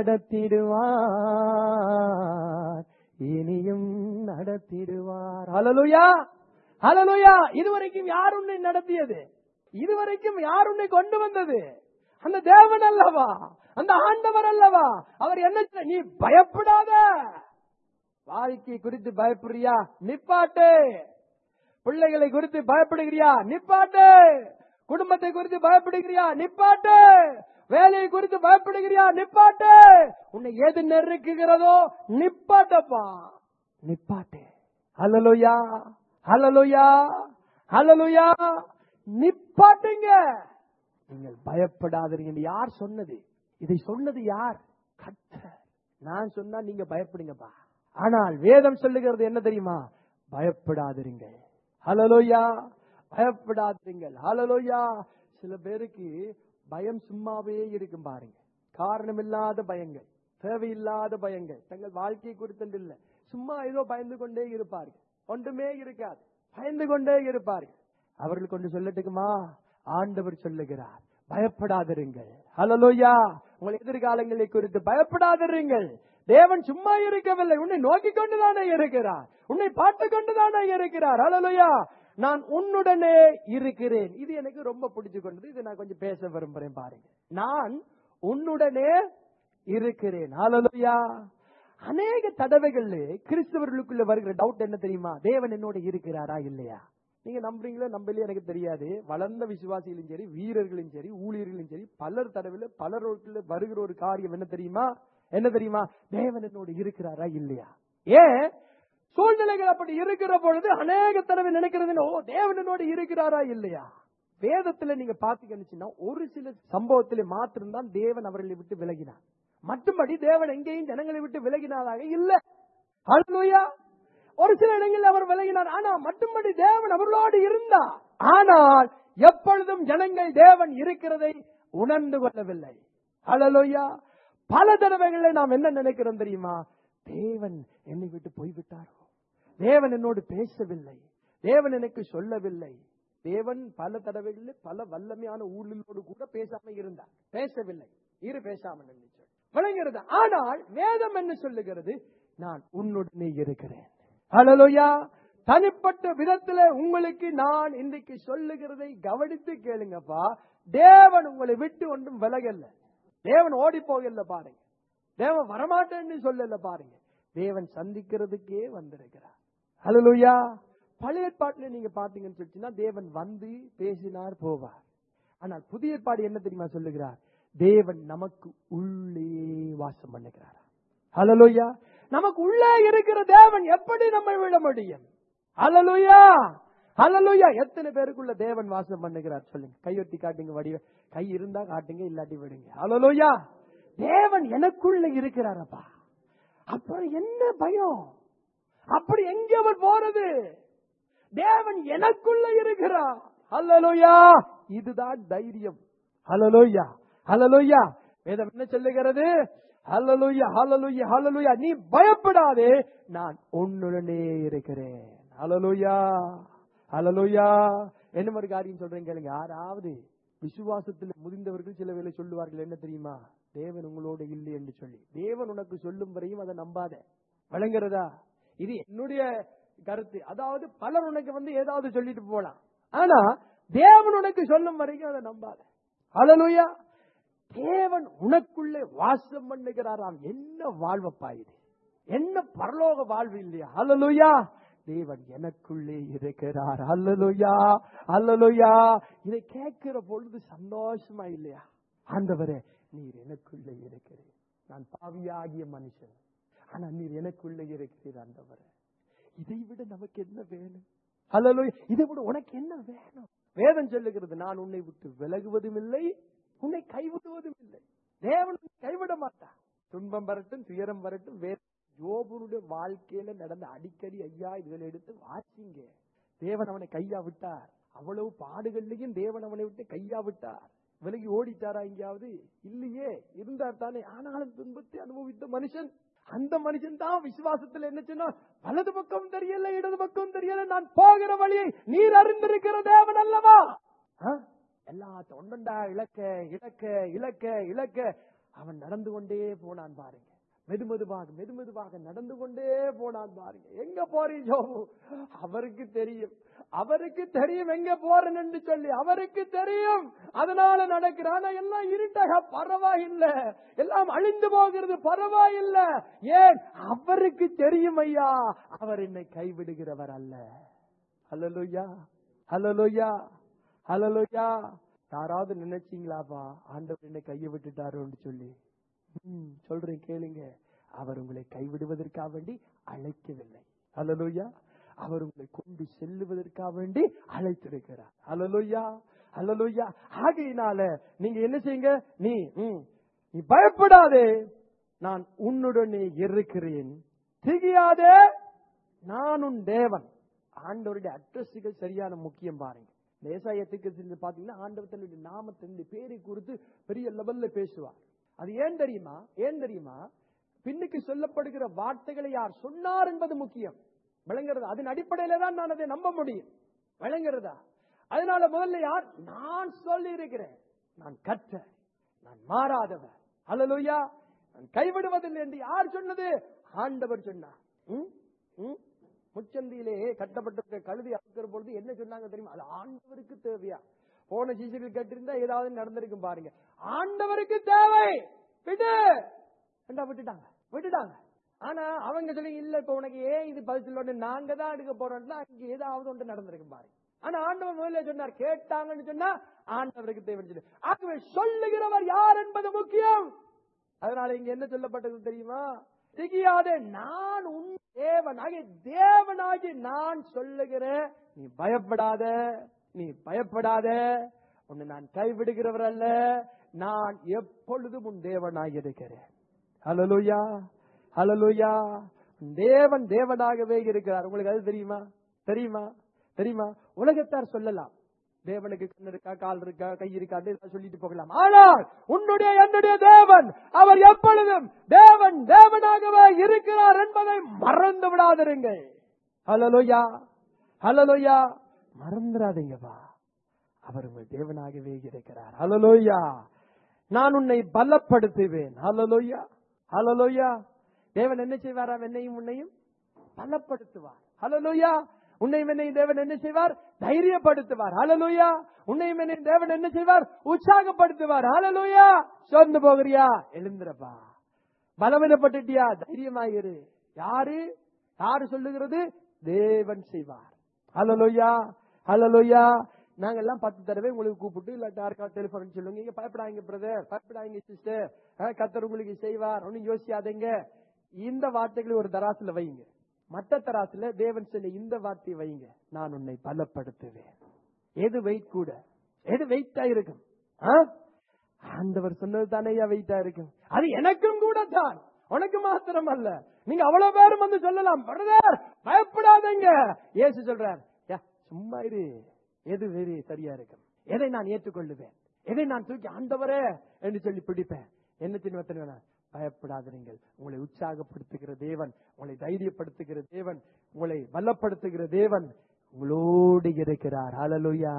நடத்திடுவார் இனியும் நடத்திடுவார் ஹalleluya ஹalleluya இதுவரைக்கும் யார் உன்னை நடத்தியது இதுவரைக்கும் யார் உன்னை கொண்டு வந்தது அந்த தேவன் அல்லவா அந்த ஆண்டவர் அல்லவா அவர் என்ன சொன்ன- நீ பயப்படாத வாழ்க்கை குறித்து பயப்படுறியா நிப்பாட்டு பிள்ளைகளை குறித்து பயப்படுகிறியா நிப்பாட்டு குடும்பத்தை குறித்து பயப்படுகிறியா நிப்பாட்டு வேலையை குறித்து பயப்படுகிறியா நிப்பாட்டு உன்னை எது நெருக்குகிறதோ நிப்பாட்டப்பா நிப்பாட்டு ஹalleluya ஹalleluya ஹalleluya நிப்பாட்டுங்க நீங்கள் பயப்படாதீங்க யார் சொன்னது இதை சொன்னது யார் கர்த்தர் நான் சொன்னா நீங்க பயப்படுங்கப்பா ஆனால் வேதம் சொல்லுகிறது என்ன தெரியுமா பயப்படாதிருங்கள் ஹalleluya பயப்படாதிருங்கள் ஹalleluya சில பேருக்கு பயம் சும்மாவே இருக்கும் பாருங்க காரணமில்லாத பயங்கள் தேவையில்லாத பயங்கள் தங்கள் வாழ்க்கை குறித்து இல்ல சும்மா ஏதோ பயந்து கொண்டே இருப்பார்கள் ஒன்றுமே இருக்காது பயந்து கொண்டே இருப்பார்கள் அவர்கள் கொண்டு சொல்லட்டுக்குமா ஆண்டவர் சொல்லுகிறார் பயப்படாதிருங்கள் ஹalleluya உங்கள் எதிர்காலங்களை குறித்து பயப்படாதிருங்கள் தேவன் சும்மா இருக்கவில்லை உன்னை நோக்கிக் கொண்டுதானே இருக்கிறார் உன்னை பார்த்து கொண்டுதானே இருக்கிறார் ஹalleluya நான் உன்னுடனே இருக்கிறேன் இது எனக்கு ரொம்ப பிடிச்சு கொண்டது இது நான் கொஞ்சம் பேச விரும்புறேன் பாருங்க நான் உன்னுடனே இருக்கிறேன் ஹalleluya அநேக தடவைகள்ல கிறிஸ்தவர்களுக்குள்ள வருகிற டவுட் என்ன தெரியுமா தேவன் என்னோட இருக்கிறாரா இல்லையா நீங்க நம்புறீங்களோ நம்பலையோ எனக்கு தெரியாது வளர்ந்த விசுவாசிகளும் சரி வீரர்களும் சரி ஊழியர்களும் சரி பலர் தடவையில பலருக்குள்ள வருகிற ஒரு காரியம் என்ன தெரியுமா என்ன தெரியுமா தேவன் என்னோட இருக்கிறாரா இல்லையா ஏன் சூழ்நிலைகள் அப்படி இருக்கிற பொழுது அநேக தடவை நினைக்கிறது என்ன, ஓ தேவன் என்னோட இருக்கிறாரா இல்லையா வேதத்துல நீங்க பாத்தீங்கன்னு ஒரு சில சம்பவத்திலே மாத்திரம்தான் தேவன் அவர்களை விட்டு விலகினார் மற்றும்படி தேவன் எங்கேயும் ஜனங்களை விட்டு விலகினாராக இல்ல ஹalleluya ஒரு சில இடங்களில் அவர் விலகினார் ஆனா மட்டும்படி தேவன் அவர்களோடு இருந்தார் ஆனால் எப்பொழுதும் ஜனங்கள் தேவன் இருக்கிறதை உணர்ந்து கொள்ளவில்லை ஹalleluya பல தடவைகளில் நாம் என்ன நினைக்கிறோம் தெரியுமா தேவன் என்னை விட்டு போய்விட்டாரோ தேவன் என்னோடு பேசவில்லை தேவன் எனக்கு சொல்லவில்லை தேவன் பல தடவைகளில் பல வல்லமையான ஊழலோடு கூட பேசாம இருந்தார் பேசவில்லை இரு பேசாமல் நினைச்சு விளங்குகிறது ஆனால் வேதம் என்ன சொல்லுகிறது நான் உன்னுடனே இருக்கிறேன் ஹalleluya தனிப்பட்ட விதத்துல உங்களுக்கு நான் இன்றைக்கு சொல்லுகிறதை கவனித்து கேளுங்கப்பா தேவன் உங்களை விட்டு ஒன்றும் விலகல்ல தேவன் ஓடி போகல பாருங்க தேவன் வரமாட்டேன்னு சொல்லல பாருங்க தேவன் சந்திக்கிறதுக்கே வந்திருக்கிறார் ஹalleluya பழைய ஏற்பாட்டுல நீங்க பாத்தீங்கன்னு சொல்லிச்சுன்னா தேவன் வந்து பேசினார் போவார் ஆனால் புதிய ஏற்பாடு என்ன தெரியுமா சொல்லுகிறார் தேவன் நமக்கு உள்ளே வாசம் பண்ணுகிறார் ஹalleluya நமக்கு உள்ளே இருக்கிற தேவன் எப்படி நம்மை விட முடியும் ஹalleluya ஹalleluya எத்தனை பேருக்குள்ள தேவன் வாசம் பண்ணுகிறார் சொல்லுங்க கையொட்டி காட்டுங்க வடிவ கை இருந்தா காட்டுங்க இல்லாட்டி விடுங்க ஹalleluya தேவன் எனக்குள்ள இருக்கிறாரப்பா அப்புறம் என்ன பயம் அப்படி எங்க அவர் போறது தேவன் எனக்குள்ள இருக்கிறார் ஹalleluya இதுதான் தைரியம் ஹalleluya ஹalleluya வேதம் என்ன சொல்லுகிறது ஹalleluya ஹalleluya ஹalleluya நீ பயப்படாதே நான் உன்னுடனே இருக்கிறேன் ஹalleluya ஹalleluya என்ன ஒரு காரியம் சொல்றேன் கேளுங்க யாராவது விசுவாசத்தில் முதிர்ந்தவர்கள் சில வேளை சொல்லுவார்கள் என்ன தெரியுமா தேவன் உங்களோட இல்லை என்று சொல்லி தேவன் உனக்கு சொல்லும் வரையும் அதை நம்பாத வழங்குறதா இது என்னுடைய கருத்து அதாவது பலர் உனக்கு வந்து ஏதாவது சொல்லிட்டு போலாம் ஆனா தேவன் உனக்கு சொல்லும் வரைக்கும் அதை நம்பாத ஹalleluya தேவன் உனக்குள்ளே வாசம் பண்ணுகிறாராம் என்ன வாழ்வப்பா இது என்ன பரலோக வாழ்வு இல்லையா ஹalleluya தேவன் எனக்குள்ளே இருக்கிறார் ஹalleluya ஹalleluya இதை கேட்கிற பொழுது சந்தோஷமா இல்லையா ஆண்டவரே நீர் எனக்குள்ளே இருக்கிறீர் நான் பாவியாகிய மனுஷன் ஆனா நீர் எனக்குள்ளே இருக்கிறீர் ஆண்டவரே இதை விட நமக்கு என்ன வேணும் ஹalleluya இதை விட உனக்கு என்ன வேணும் வேதம் சொல்லுகிறது நான் உன்னை விட்டு விலகுவதும் இல்லை உன்னை கைவிடுவதும் இல்லை தேவன் உன்னை கைவிட மாட்டான் துன்பம் வரட்டும் துயரம் வரட்டும் வேற யோபனுடைய வாழ்க்கையில நடந்த அடிக்கடி ஐயா இதுல எடுத்து வாசிங்க தேவன் அவனை கையா விட்டார் அவ்வளவு பாடுகள்லையும் தேவன் அவனை விட்டு கையா விட்டார் விலகி ஓடிட்டாரா எங்கேயாவது இல்லையே இருந்தார் தானே ஆனாலும் துன்பத்தை அனுபவித்த மனுஷன் அந்த மனுஷன் தான் விசுவாசத்துல என்ன சொன்னா வலது பக்கம் தெரியல இடது பக்கம் தெரியல நான் போகிற வழியை நீர் அறிந்திருக்கிற தேவன் அல்லவா ஆ? எல்லா தொண்டண்டா இழக்க இழக்க இழக்க இழக்க அவன் நடந்து கொண்டே போனான் பாருங்க மெதுமெதுவாக மெதுமெதுவாக நடந்து கொண்டே போனான் பாருங்க எங்க போறீங்க அவருக்கு தெரியும் அவருக்கு தெரியும் எங்க போறேன் என்று சொல்லி அவருக்கு தெரியும் அதனால நடக்கிற ஆனா எல்லாம் இருட்டக பரவாயில்ல எல்லாம் அழிந்து போகிறது பரவாயில்ல ஏன் அவருக்கு தெரியும் ஐயா அவர் என்னை கைவிடுகிறவர் அல்ல ஹலலுயா ஹலலுயா ஹலலுயா யாராவது நினைச்சீங்களாப்பா ஆண்டவர் என்னை கையை விட்டுட்டாரோன்னு சொல்லி ம், சொல்றேன் கேளுங்க அவர் உங்களை கைவிடுவதற்காக வேண்டி அழைக்கவில்லை ஹalleluya அவர் உங்களை கொண்டு செல்லுவதற்காக வேண்டி அழைத்திருக்கிறார் ஹalleluya ஹalleluya ஆகையினால நீங்க என்ன செய்யுங்க நீ ம், நீ பயப்படாதே நான் உன்னுடனே இருக்கிறேன் திகியாதே நான் உன் தேவன் ஆண்டவருடைய அட்ரஸுகள் சரியான முக்கியம் பாருங்க தேசாயத்துக்கு பாத்தீங்கன்னா ஆண்டவர் தன்னுடைய நாமத்தினுடைய பேரை குறித்து பெரிய லெவல்ல பேசுவார் அது ஏன் தெரியுமா ஏன் தெரியுமா பின்னுக்கு சொல்லப்படுகிற வார்த்தைகளை யார் சொன்னார் என்பது முக்கியம் விளங்குறது அதன் அடிப்படையில தான் நான் அதை நம்ப முடியும் விளங்குறதா அதனால முதல்ல யார் நான் சொல்லி இருக்கிறேன் நான் கற்ற நான் மாறாதவர் அல்லலுயா நான் கைவிடுவதில்லை என்று யார் சொன்னது ஆண்டவர் சொன்னார் ம்? ம்? முச்சந்தியிலே கட்டப்பட்டிருக்க கழுதி அறுக்கிற பொழுது என்ன சொன்னாங்க தெரியுமா அது ஆண்டவருக்கு தேவையா போன சீசர்கள் கேட்டிருந்தா ஏதாவது நடந்திருக்கும் பாருங்க ஆண்டவருக்கு தேவை விடு ஏண்டா விட்டுட்டாங்க விட்டுட்டாங்க ஆனா அவங்க சொல்லி இல்ல இப்ப உனக்கு ஏன் இது பதில் சொல்லணும் நாங்க தான் எடுக்க போறோம்னா அங்க ஏதாவது ஒன்று நடந்திருக்கும் பாருங்க ஆனா ஆண்டவர் முதல்ல சொன்னார் கேட்டாங்கன்னு சொன்னா ஆண்டவருக்கு தேவைன்னு சொல்லி ஆகவே சொல்லுகிறவர் யார் என்பது முக்கியம் அதனால இங்க என்ன சொல்லப்பட்டது தெரியுமா திகியாதே நான் உன் தேவனாகிய தேவனாகி நான் சொல்லுகிறேன் நீ பயப்படாத நீ பயப்படாத உன்னை நான் கைவிடுகிறவர் அல்ல நான் எப்பொழுதும் உன் தேவனாக இருக்கிறேன் ஹalleluya ஹalleluya தேவன் தேவனாகவே இருக்கிறார் உங்களுக்கு அது தெரியுமா தெரியுமா தெரியுமா உலகத்தார் சொல்லலாம் தேவனுக்கு கண் இருக்கா கால் இருக்கா கை இருக்கா அப்படின்னு சொல்லிட்டு போகலாம் ஆனால் உன்னுடைய என்னுடைய தேவன் அவர் எப்பொழுதும் தேவன் தேவனாகவே இருக்கிறார் என்பதை மறந்து விடாதிருங்கள் ஹலலோயா ஹலலோயா மறந்துடாதீங்கப்பா அவர் உங்கள் தேவனாகவே இருக்கிறார் ஹலலோயா நான் உன்னை பலப்படுத்துவேன் ஹலலோயா ஹலலோயா தேவன் என்ன செய்வாராம் என்னையும் உன்னையும் பலப்படுத்துவார் ஹலலோயா உன்னையும் என்னையும் தேவன் என்ன செய்வார் தைரியப்படுத்துவார் ஹலலோயா உன்னையும் என்னையும் தேவன் என்ன செய்வார் உற்சாகப்படுத்துவார் ஹலலோயா சோர்ந்து போகிறியா எழுந்திரப்பா பலவீனப்பட்டுட்டியா தைரியமாயிரு யாரு யாரு சொல்லுகிறது தேவன் செய்வார் ஹலலோயா ஹலலோயா நாங்க எல்லாம் பத்து தடவை உங்களுக்கு கூப்பிட்டு இல்லாட்டி யாருக்கா டெலிபோன் சொல்லுங்க நீங்க பயப்படாதீங்க பிரதர் பயப்படாதீங்க சிஸ்டர் கத்தர் உங்களுக்கு செய்வார் ஒன்னும் யோசிக்காதீங்க இந்த வார்த்தைகளை ஒரு தராசுல வைங்க மற்ற தராசுல தேவன் சொன்ன இந்த வார்த்தையை வைங்க நான் உன்னை பலப்படுத்துவேன் எது வெயிட் கூட எது வெயிட்டா இருக்கும் ஆ? ஆண்டவர் சொன்னது தானே வெயிட்டா இருக்கும் அது எனக்கும் கூட தான் உனக்கு மாத்திரம் அல்ல நீங்க அவ்வளவு பேரும் வந்து சொல்லலாம் பிரதர் பயப்படாதீங்க ஏசு சொல்றார் யா, சும்மா இரு எது வெறி சரியா இருக்கும் எதை நான் ஏற்றுக்கொள்ளுவேன் எதை நான் தூக்கி ஆண்டவரே என்று சொல்லி பிடிப்பேன் என்ன சின்ன பயப்படாதீர்கள் உங்களை உற்சாகப்படுத்துகிற தேவன் உங்களை தைரியப்படுத்துகிற தேவன் உங்களை வல்லப்படுத்துகிற தேவன் உங்களோடு இருக்கிறார் ஹalleluya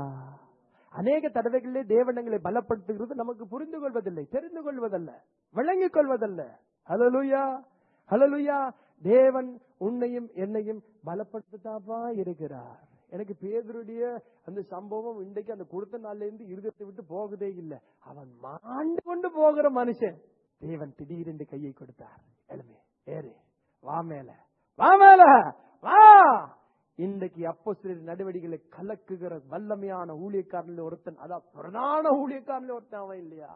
அநேக தடவைகளிலே தேவன் எங்களை பலப்படுத்துகிறது நமக்கு புரிந்து கொள்வதில்லை தெரிந்து கொள்வதல்ல விளங்கிக் கொள்வதல்ல ஹalleluya ஹalleluya தேவன் உன்னையும் என்னையும் பலப்படுத்தாப்பா இருக்கிறார் எனக்கு பேதருடைய அந்த சம்பவம் இன்றைக்கு அந்த கொடுத்த நாள்ல இருந்து இருதயத்தை விட்டு போகதே இல்லை அவன் மாண்டு கொண்டு போகிற மனுஷன் தேவன் திடீரென்று கையை கொடுத்தார் எழுமே ஏறு வா மேல வா மேல வா இன்றைக்கு அப்போ சில நடவடிக்கைகளை கலக்குகிற வல்லமையான ஊழியக்காரனில் ஒருத்தன் அதான் பிரதான ஊழியக்காரனில் ஒருத்தன் அவன் இல்லையா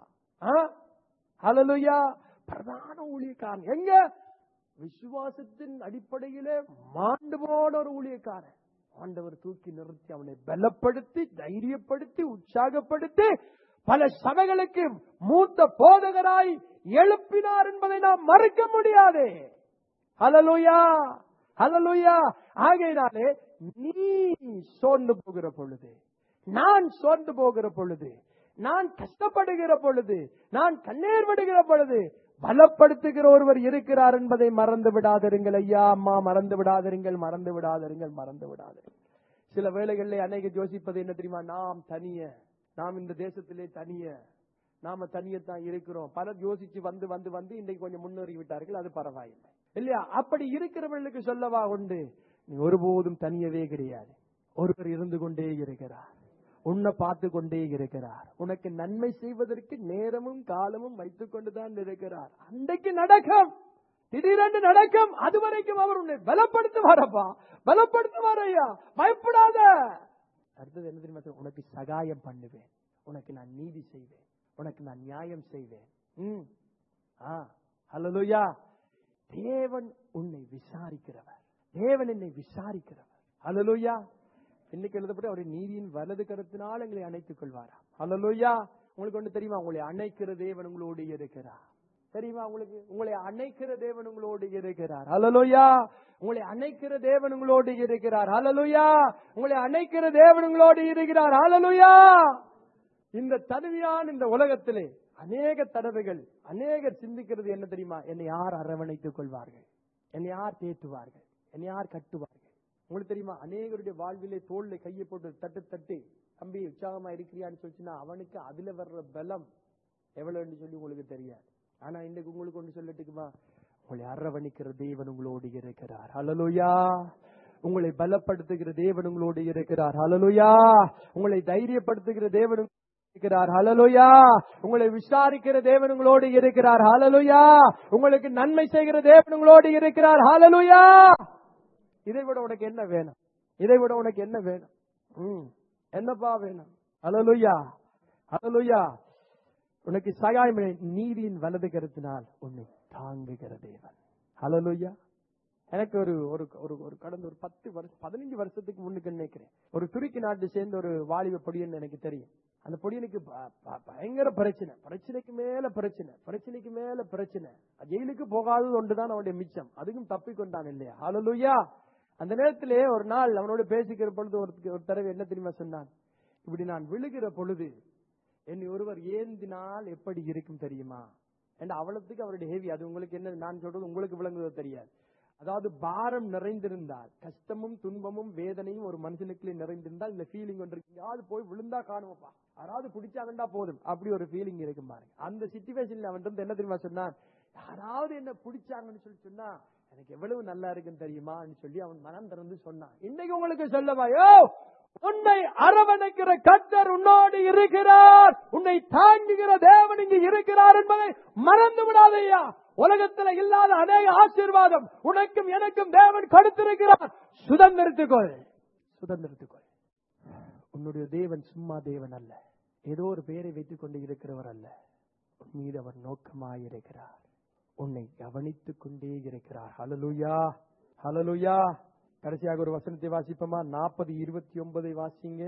ஹலலுயா பிரதான ஊழியக்காரன் எங்க விசுவாசத்தின் அடிப்படையிலே மாண்டு போன ஒரு ஊழியக்காரன் ஆண்டவர் தூக்கி நிறுத்தி அவனை பலப்படுத்தி தைரியப்படுத்தி உற்சாகப்படுத்தி பல சபைகளுக்கு மூத்த போதகராய் எழுப்பினார் என்பதை நாம் மறுக்க முடியாது ஹலலுயா ஹலலுயா ஆகையினாலே நீ சோர்ந்து போகிற பொழுது நான் சோர்ந்து போகிற பொழுது நான் கஷ்டப்படுகிற பொழுது நான் கண்ணீர் விடுகிற பொழுது பலப்படுத்துகிற ஒருவர் இருக்கிறார் என்பதை மறந்து விடாதிருங்கள் ஐயா அம்மா மறந்து விடாதிருங்கள் மறந்து விடாதிருங்கள் மறந்து விடாதிருங்கள் சில வேளைகளிலே அநேக யோசிப்பது என்ன தெரியுமா நாம் தனிய நாம் இந்த தேசத்திலே தனிய நாம தனியத்தான் இருக்கிறோம் பலர் யோசிச்சு வந்து வந்து வந்து இன்றைக்கு கொஞ்சம் முன்னேறி விட்டார்கள் அது பரவாயில்லை இல்லையா அப்படி இருக்கிறவர்களுக்கு சொல்லவா உண்டு நீ ஒருபோதும் தனியவே கிடையாது ஒருவர் இருந்து கொண்டே இருக்கிறார் உன்னை பார்த்து கொண்டே இருக்கிறார் உனக்கு நன்மை செய்வதற்கு நேரமும் காலமும் வைத்துக் கொண்டுதான் இருக்கிறார் அன்றைக்கு நடக்கும் திடீரென்று நடக்கும் அது வரைக்கும் அவர் உன்னை பலப்படுத்துவாரப்பா பலப்படுத்துவார் ஐயா பயப்படாத அடுத்தது என்ன தெரியுமா சொல்ல? உனக்கு சகாயம் பண்ணுவேன் உனக்கு நான் நீதி செய்வேன் உனக்கு நான் நியாயம் செய்வேன் ம் ஆ ஹalleluya தேவன் உன்னை விசாரிக்கிறவர் தேவன் என்னை விசாரிக்கிறவர் ஹalleluya இன்னைக்கு எழுதப்பட்டு அவருடைய நீதியின் வலது கருத்தினால் எங்களை அணைத்துக் கொள்வாராம் ஹalleluya உங்களுக்கு ஒன்று தெரியுமா உங்களை அணைக்கிற தேவன் உங்களோடு இருக்கிறார் தெரியுமா உங்களுக்கு உங்களை அணைக்கிற தேவன் உங்களோடு இருக்கிறார் ஹalleluya உங்களை அணைக்கிற தேவன் உங்களோடு இருக்கிறார் ஹalleluya உங்களை அணைக்கிற தேவன் உங்களோடு இருக்கிறார் ஹalleluya இந்த தனிமையான இந்த உலகத்திலே அநேக தடவைகள் அநேகர் சிந்திக்கிறது என்ன தெரியுமா என்னை யார் அரவணைத்துக் கொள்வார்கள் என்னை யார் தேற்றுவார்கள் என்னை யார் கட்டுவார்கள் உங்களுக்கு தெரியுமா அநேகருடைய வாழ்விலே தோல்ல கையை போட்டு தட்டு தட்டி தம்பி உற்சாகமா இருக்கிறியான்னு சொல்லிச்சுன்னா அவனுக்கு அதுல வர்ற பலம் எவ்வளவுன்னு சொல்லி உங்களுக்கு தெரியாது ஆனா இன்னைக்கு உங்களுக்கு ஒன்று சொல்லட்டுக்குமா உங்களை அரவணைக்கிற தேவன் உங்களோடு இருக்கிறார் ஹalleluya உங்களை பலப்படுத்துகிற தேவன் உங்களோடு இருக்கிறார் ஹalleluya உங்களை தைரியப்படுத்துகிற தேவன் உங்களோடு இருக்கிறார் ஹalleluya உங்களை விசாரிக்கிற தேவன் உங்களோடு இருக்கிறார் ஹalleluya உங்களுக்கு நன்மை செய்கிற தேவன் உங்களோடு இருக்கிறார் ஹalleluya இதை விட உனக்கு என்ன வேணும் இதை விட உனக்கு என்ன வேணும் ம், என்னப்பா வேணும் ஹalleluya ஹalleluya உனக்கு சகாயம் நீதியின் வலது கருத்தினால் உன்னை தாங்குகிற தேவன் ஹalleluya எனக்கு ஒரு ஒரு ஒரு ஒரு கடந்த ஒரு பத்து வருஷம் பதினஞ்சு வருஷத்துக்கு முன்னுக்கு நினைக்கிறேன் ஒரு துருக்கி நாட்டு சேர்ந்த ஒரு வாலிப பொடியன் எனக்கு தெரியும் அந்த பொடியனுக்கு ப- ப- பயங்கர பிரச்சனை பிரச்சனைக்கு மேல பிரச்சனை பிரச்சனைக்கு மேல பிரச்சனை ஜெயிலுக்கு போகாதது ஒன்றுதான் அவனுடைய மிச்சம் அதுக்கும் தப்பி கொண்டான் இல்லையா ஹalleluya அந்த நேரத்திலே ஒரு நாள் அவனோட பேசிக்கிற பொழுது ஒரு ஒரு தடவை என்ன தெரியுமா சொன்னான் இப்படி நான் விழுகிற பொழுது என்னை ஒருவர் ஏந்தினால் எப்படி இருக்கும் தெரியுமா ஏன்னா அவ்வளவுக்கு அவருடைய ஹெவி அது உங்களுக்கு என்ன நான் சொல்றது உங்களுக்கு விளங்குதோ தெரியாது அதாவது பாரம் நிறைந்திருந்தால் கஷ்டமும் துன்பமும் வேதனையும் ஒரு மனுஷனுக்குள்ளே நிறைந்திருந்தால் இந்த ஃபீலிங் ஒன்று இருக்கு யாராவது போய் விழுந்தா காணுமப்பா யாராவது பிடிச்சாங்கண்டா போதும் அப்படி ஒரு ஃபீலிங் இருக்கும் பாருங்க அந்த சிச்சுவேஷன்ல அவன் இருந்து என்ன தெரியுமா சொன்னான் யாராவது என்ன பிடிச்சாங்கன்னு சொல்லி சொன்னா எனக்கு எவ்வளவு நல்லா இருக்குன்னு தெரியுமான்னு சொல்லி அவன் மனம் திறந்து சொன்னான் இன்னைக்கு உங்களுக்கு சொல்லவா யோ உன்னை அரவணைக்கிற கத்தர் உன்னோடு இருக்கிறார் உன்னை தாங்குகிற தேவன் இங்கு இருக்கிறார் என்பதை மறந்து விடாதையா உலகத்துல இல்லாத அநேக ஆசீர்வாதம் உனக்கும் எனக்கும் தேவன் கொடுத்திருக்கிறார் சுதந்திரத்துக்கொள் சுதந்திரத்துக்கொள் உன்னுடைய தேவன் சும்மா தேவன் அல்ல ஏதோ ஒரு பெயரை வைத்துக் கொண்டு இருக்கிறவர் அல்ல உன் மீது அவர் நோக்கமாயிருக்கிறார் உன்னை கவனித்துக் கொண்டே இருக்கிறார் ஹalleluya ஹalleluya கடைசியாக ஒரு வசனத்தை வாசிப்போமா நாற்பது இருபத்தி ஒன்பதை வாசிங்க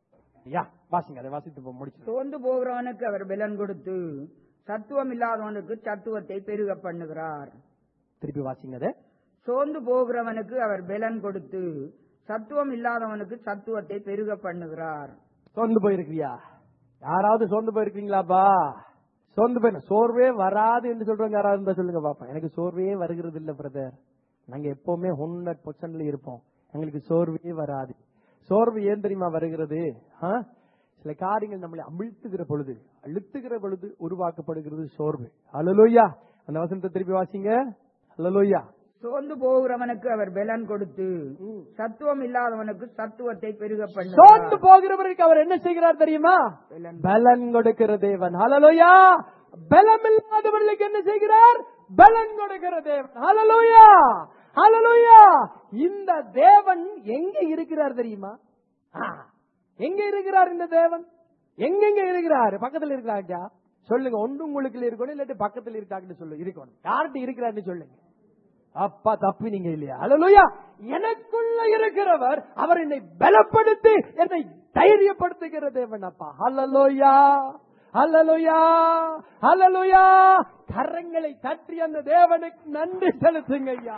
யா வாசிங்க அதை வாசித்து முடிச்சு சோர்ந்து போகிறவனுக்கு அவர் பலன் கொடுத்து சத்துவம் இல்லாதவனுக்கு சத்துவத்தை பெருக பண்ணுகிறார் திருப்பி வாசிங்க அதை சோர்ந்து போகிறவனுக்கு அவர் பலன் கொடுத்து சத்துவம் இல்லாதவனுக்கு சத்துவத்தை பெருக பண்ணுகிறார் சோர்ந்து போயிருக்கிறியா யாராவது சோர்ந்து போயிருக்கீங்களாப்பா சோர்ந்து போய் சோர்வே வராது என்று சொல்றவங்க யாராவது இருந்தா சொல்லுங்க பாப்பா எனக்கு சோர்வே வருகிறது இல்ல பிரதர் நாங்க எப்பவுமே ஹண்ட்ரட் பர்சன்ட்ல இருப்போம் எங்களுக்கு சோர்வே வராது சோர்வு ஏன் தெரியுமா வருகிறது ஆ? சில காரியங்கள் நம்மளை அமிழ்த்துகிற பொழுது அழுத்துகிற பொழுது உருவாக்கப்படுகிறது சோர்வு அலலோயா அந்த வசனத்தை திருப்பி வாசிங்க அலலோயா சோர்ந்து போகிறவனுக்கு அவர் பலன் கொடுத்து சத்துவம் இல்லாதவனுக்கு சத்துவத்தை பெருக சோர்ந்து பண்ணுகிறார் போகிறவருக்கு அவர் என்ன செய்கிறார் தெரியுமா பலன் பலன் கொடுக்கிற தேவன் ஹalleluya பலம் இல்லாதவர்களுக்கு என்ன செய்கிறார் பலன் கொடுக்கிற தேவன் ஹalleluya ஹalleluya இந்த தேவன் எங்க இருக்கிறார் தெரியுமா ஆ, எங்க இருக்கிறார் இந்த தேவன் எங்கெங்க இருக்கிறார் பக்கத்துல இருக்கிறாங்க சொல்லுங்க ஒன்று உங்களுக்கு இருக்கணும் இல்லாட்டி பக்கத்துல இருக்காங்கன்னு சொல்லு இருக்கணும் யார்கிட்ட இருக்கிறாருன்னு சொல்லுங்க அப்பா தப்பினீங்க இல்லையா ஹalleluya எனக்குள்ள இருக்கிறவர் அவர் என்னை பலப்படுத்தி என்னை தைரியப்படுத்துகிற தேவன் அப்பா ஹalleluya ஹalleluya ஹalleluya கரங்களை தட்டி அந்த தேவனுக்கு நன்றி செலுத்துங்க ஐயா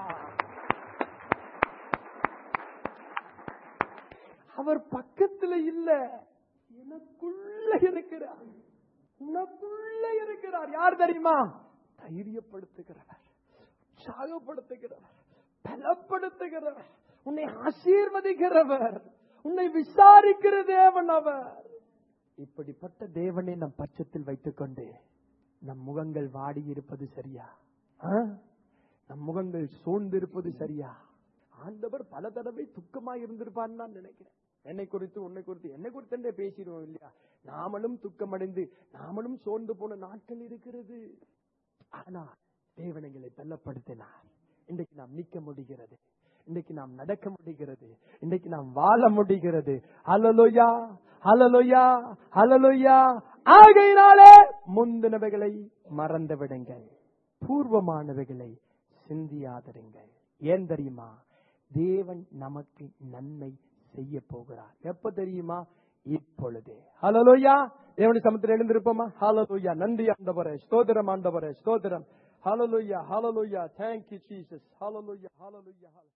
அவர் பக்கத்துல இல்ல எனக்குள்ள இருக்கிறார் உனக்குள்ள இருக்கிறார் யார் தெரியுமா தைரியப்படுத்துகிறவர் உற்சாகப்படுத்துகிறவர் பலப்படுத்துகிறவர் உன்னை ஆசீர்வதிக்கிறவர் உன்னை விசாரிக்கிற தேவன் அவர் இப்படிப்பட்ட தேவனை நம் பட்சத்தில் வைத்துக் கொண்டு நம் முகங்கள் வாடி இருப்பது சரியா ஆ? நம் முகங்கள் சூழ்ந்து இருப்பது சரியா ஆண்டவர் பல தடவை துக்கமா இருந்திருப்பான்னு நான் நினைக்கிறேன் என்னை குறித்து உன்னை குறித்து என்னை குறித்து என்ன பேசிடுவோம் இல்லையா நாமளும் துக்கமடைந்து நாமளும் சோர்ந்து போன நாட்கள் இருக்கிறது ஆனால் தேவன் எங்களை பலப்படுத்தினார் இன்றைக்கு நாம் நிக்க முடிகிறது இன்றைக்கு நாம் நடக்க முடிகிறது இன்றைக்கு நாம் வாழ முடிகிறது ஹalleluya ஹalleluya ஹalleluya ஆகையினாலே முந்தினவைகளை மறந்து விடுங்கள் பூர்வமானவைகளை சிந்தியாதிருங்கள் ஏன் தெரியுமா தேவன் நமக்கு நன்மை செய்ய போகிறார் எப்ப தெரியுமா இப்பொழுதே ஹalleluya தேவனுடைய சமத்தில் எழுந்திருப்போமா ஹalleluya நன்றி ஆண்டவரே ஸ்தோத்திரம் ஆண்டவரே ஸ்தோத்திரம் ஹalleluya ஹalleluya thank you jesus hallelujah hallelujah hallelujah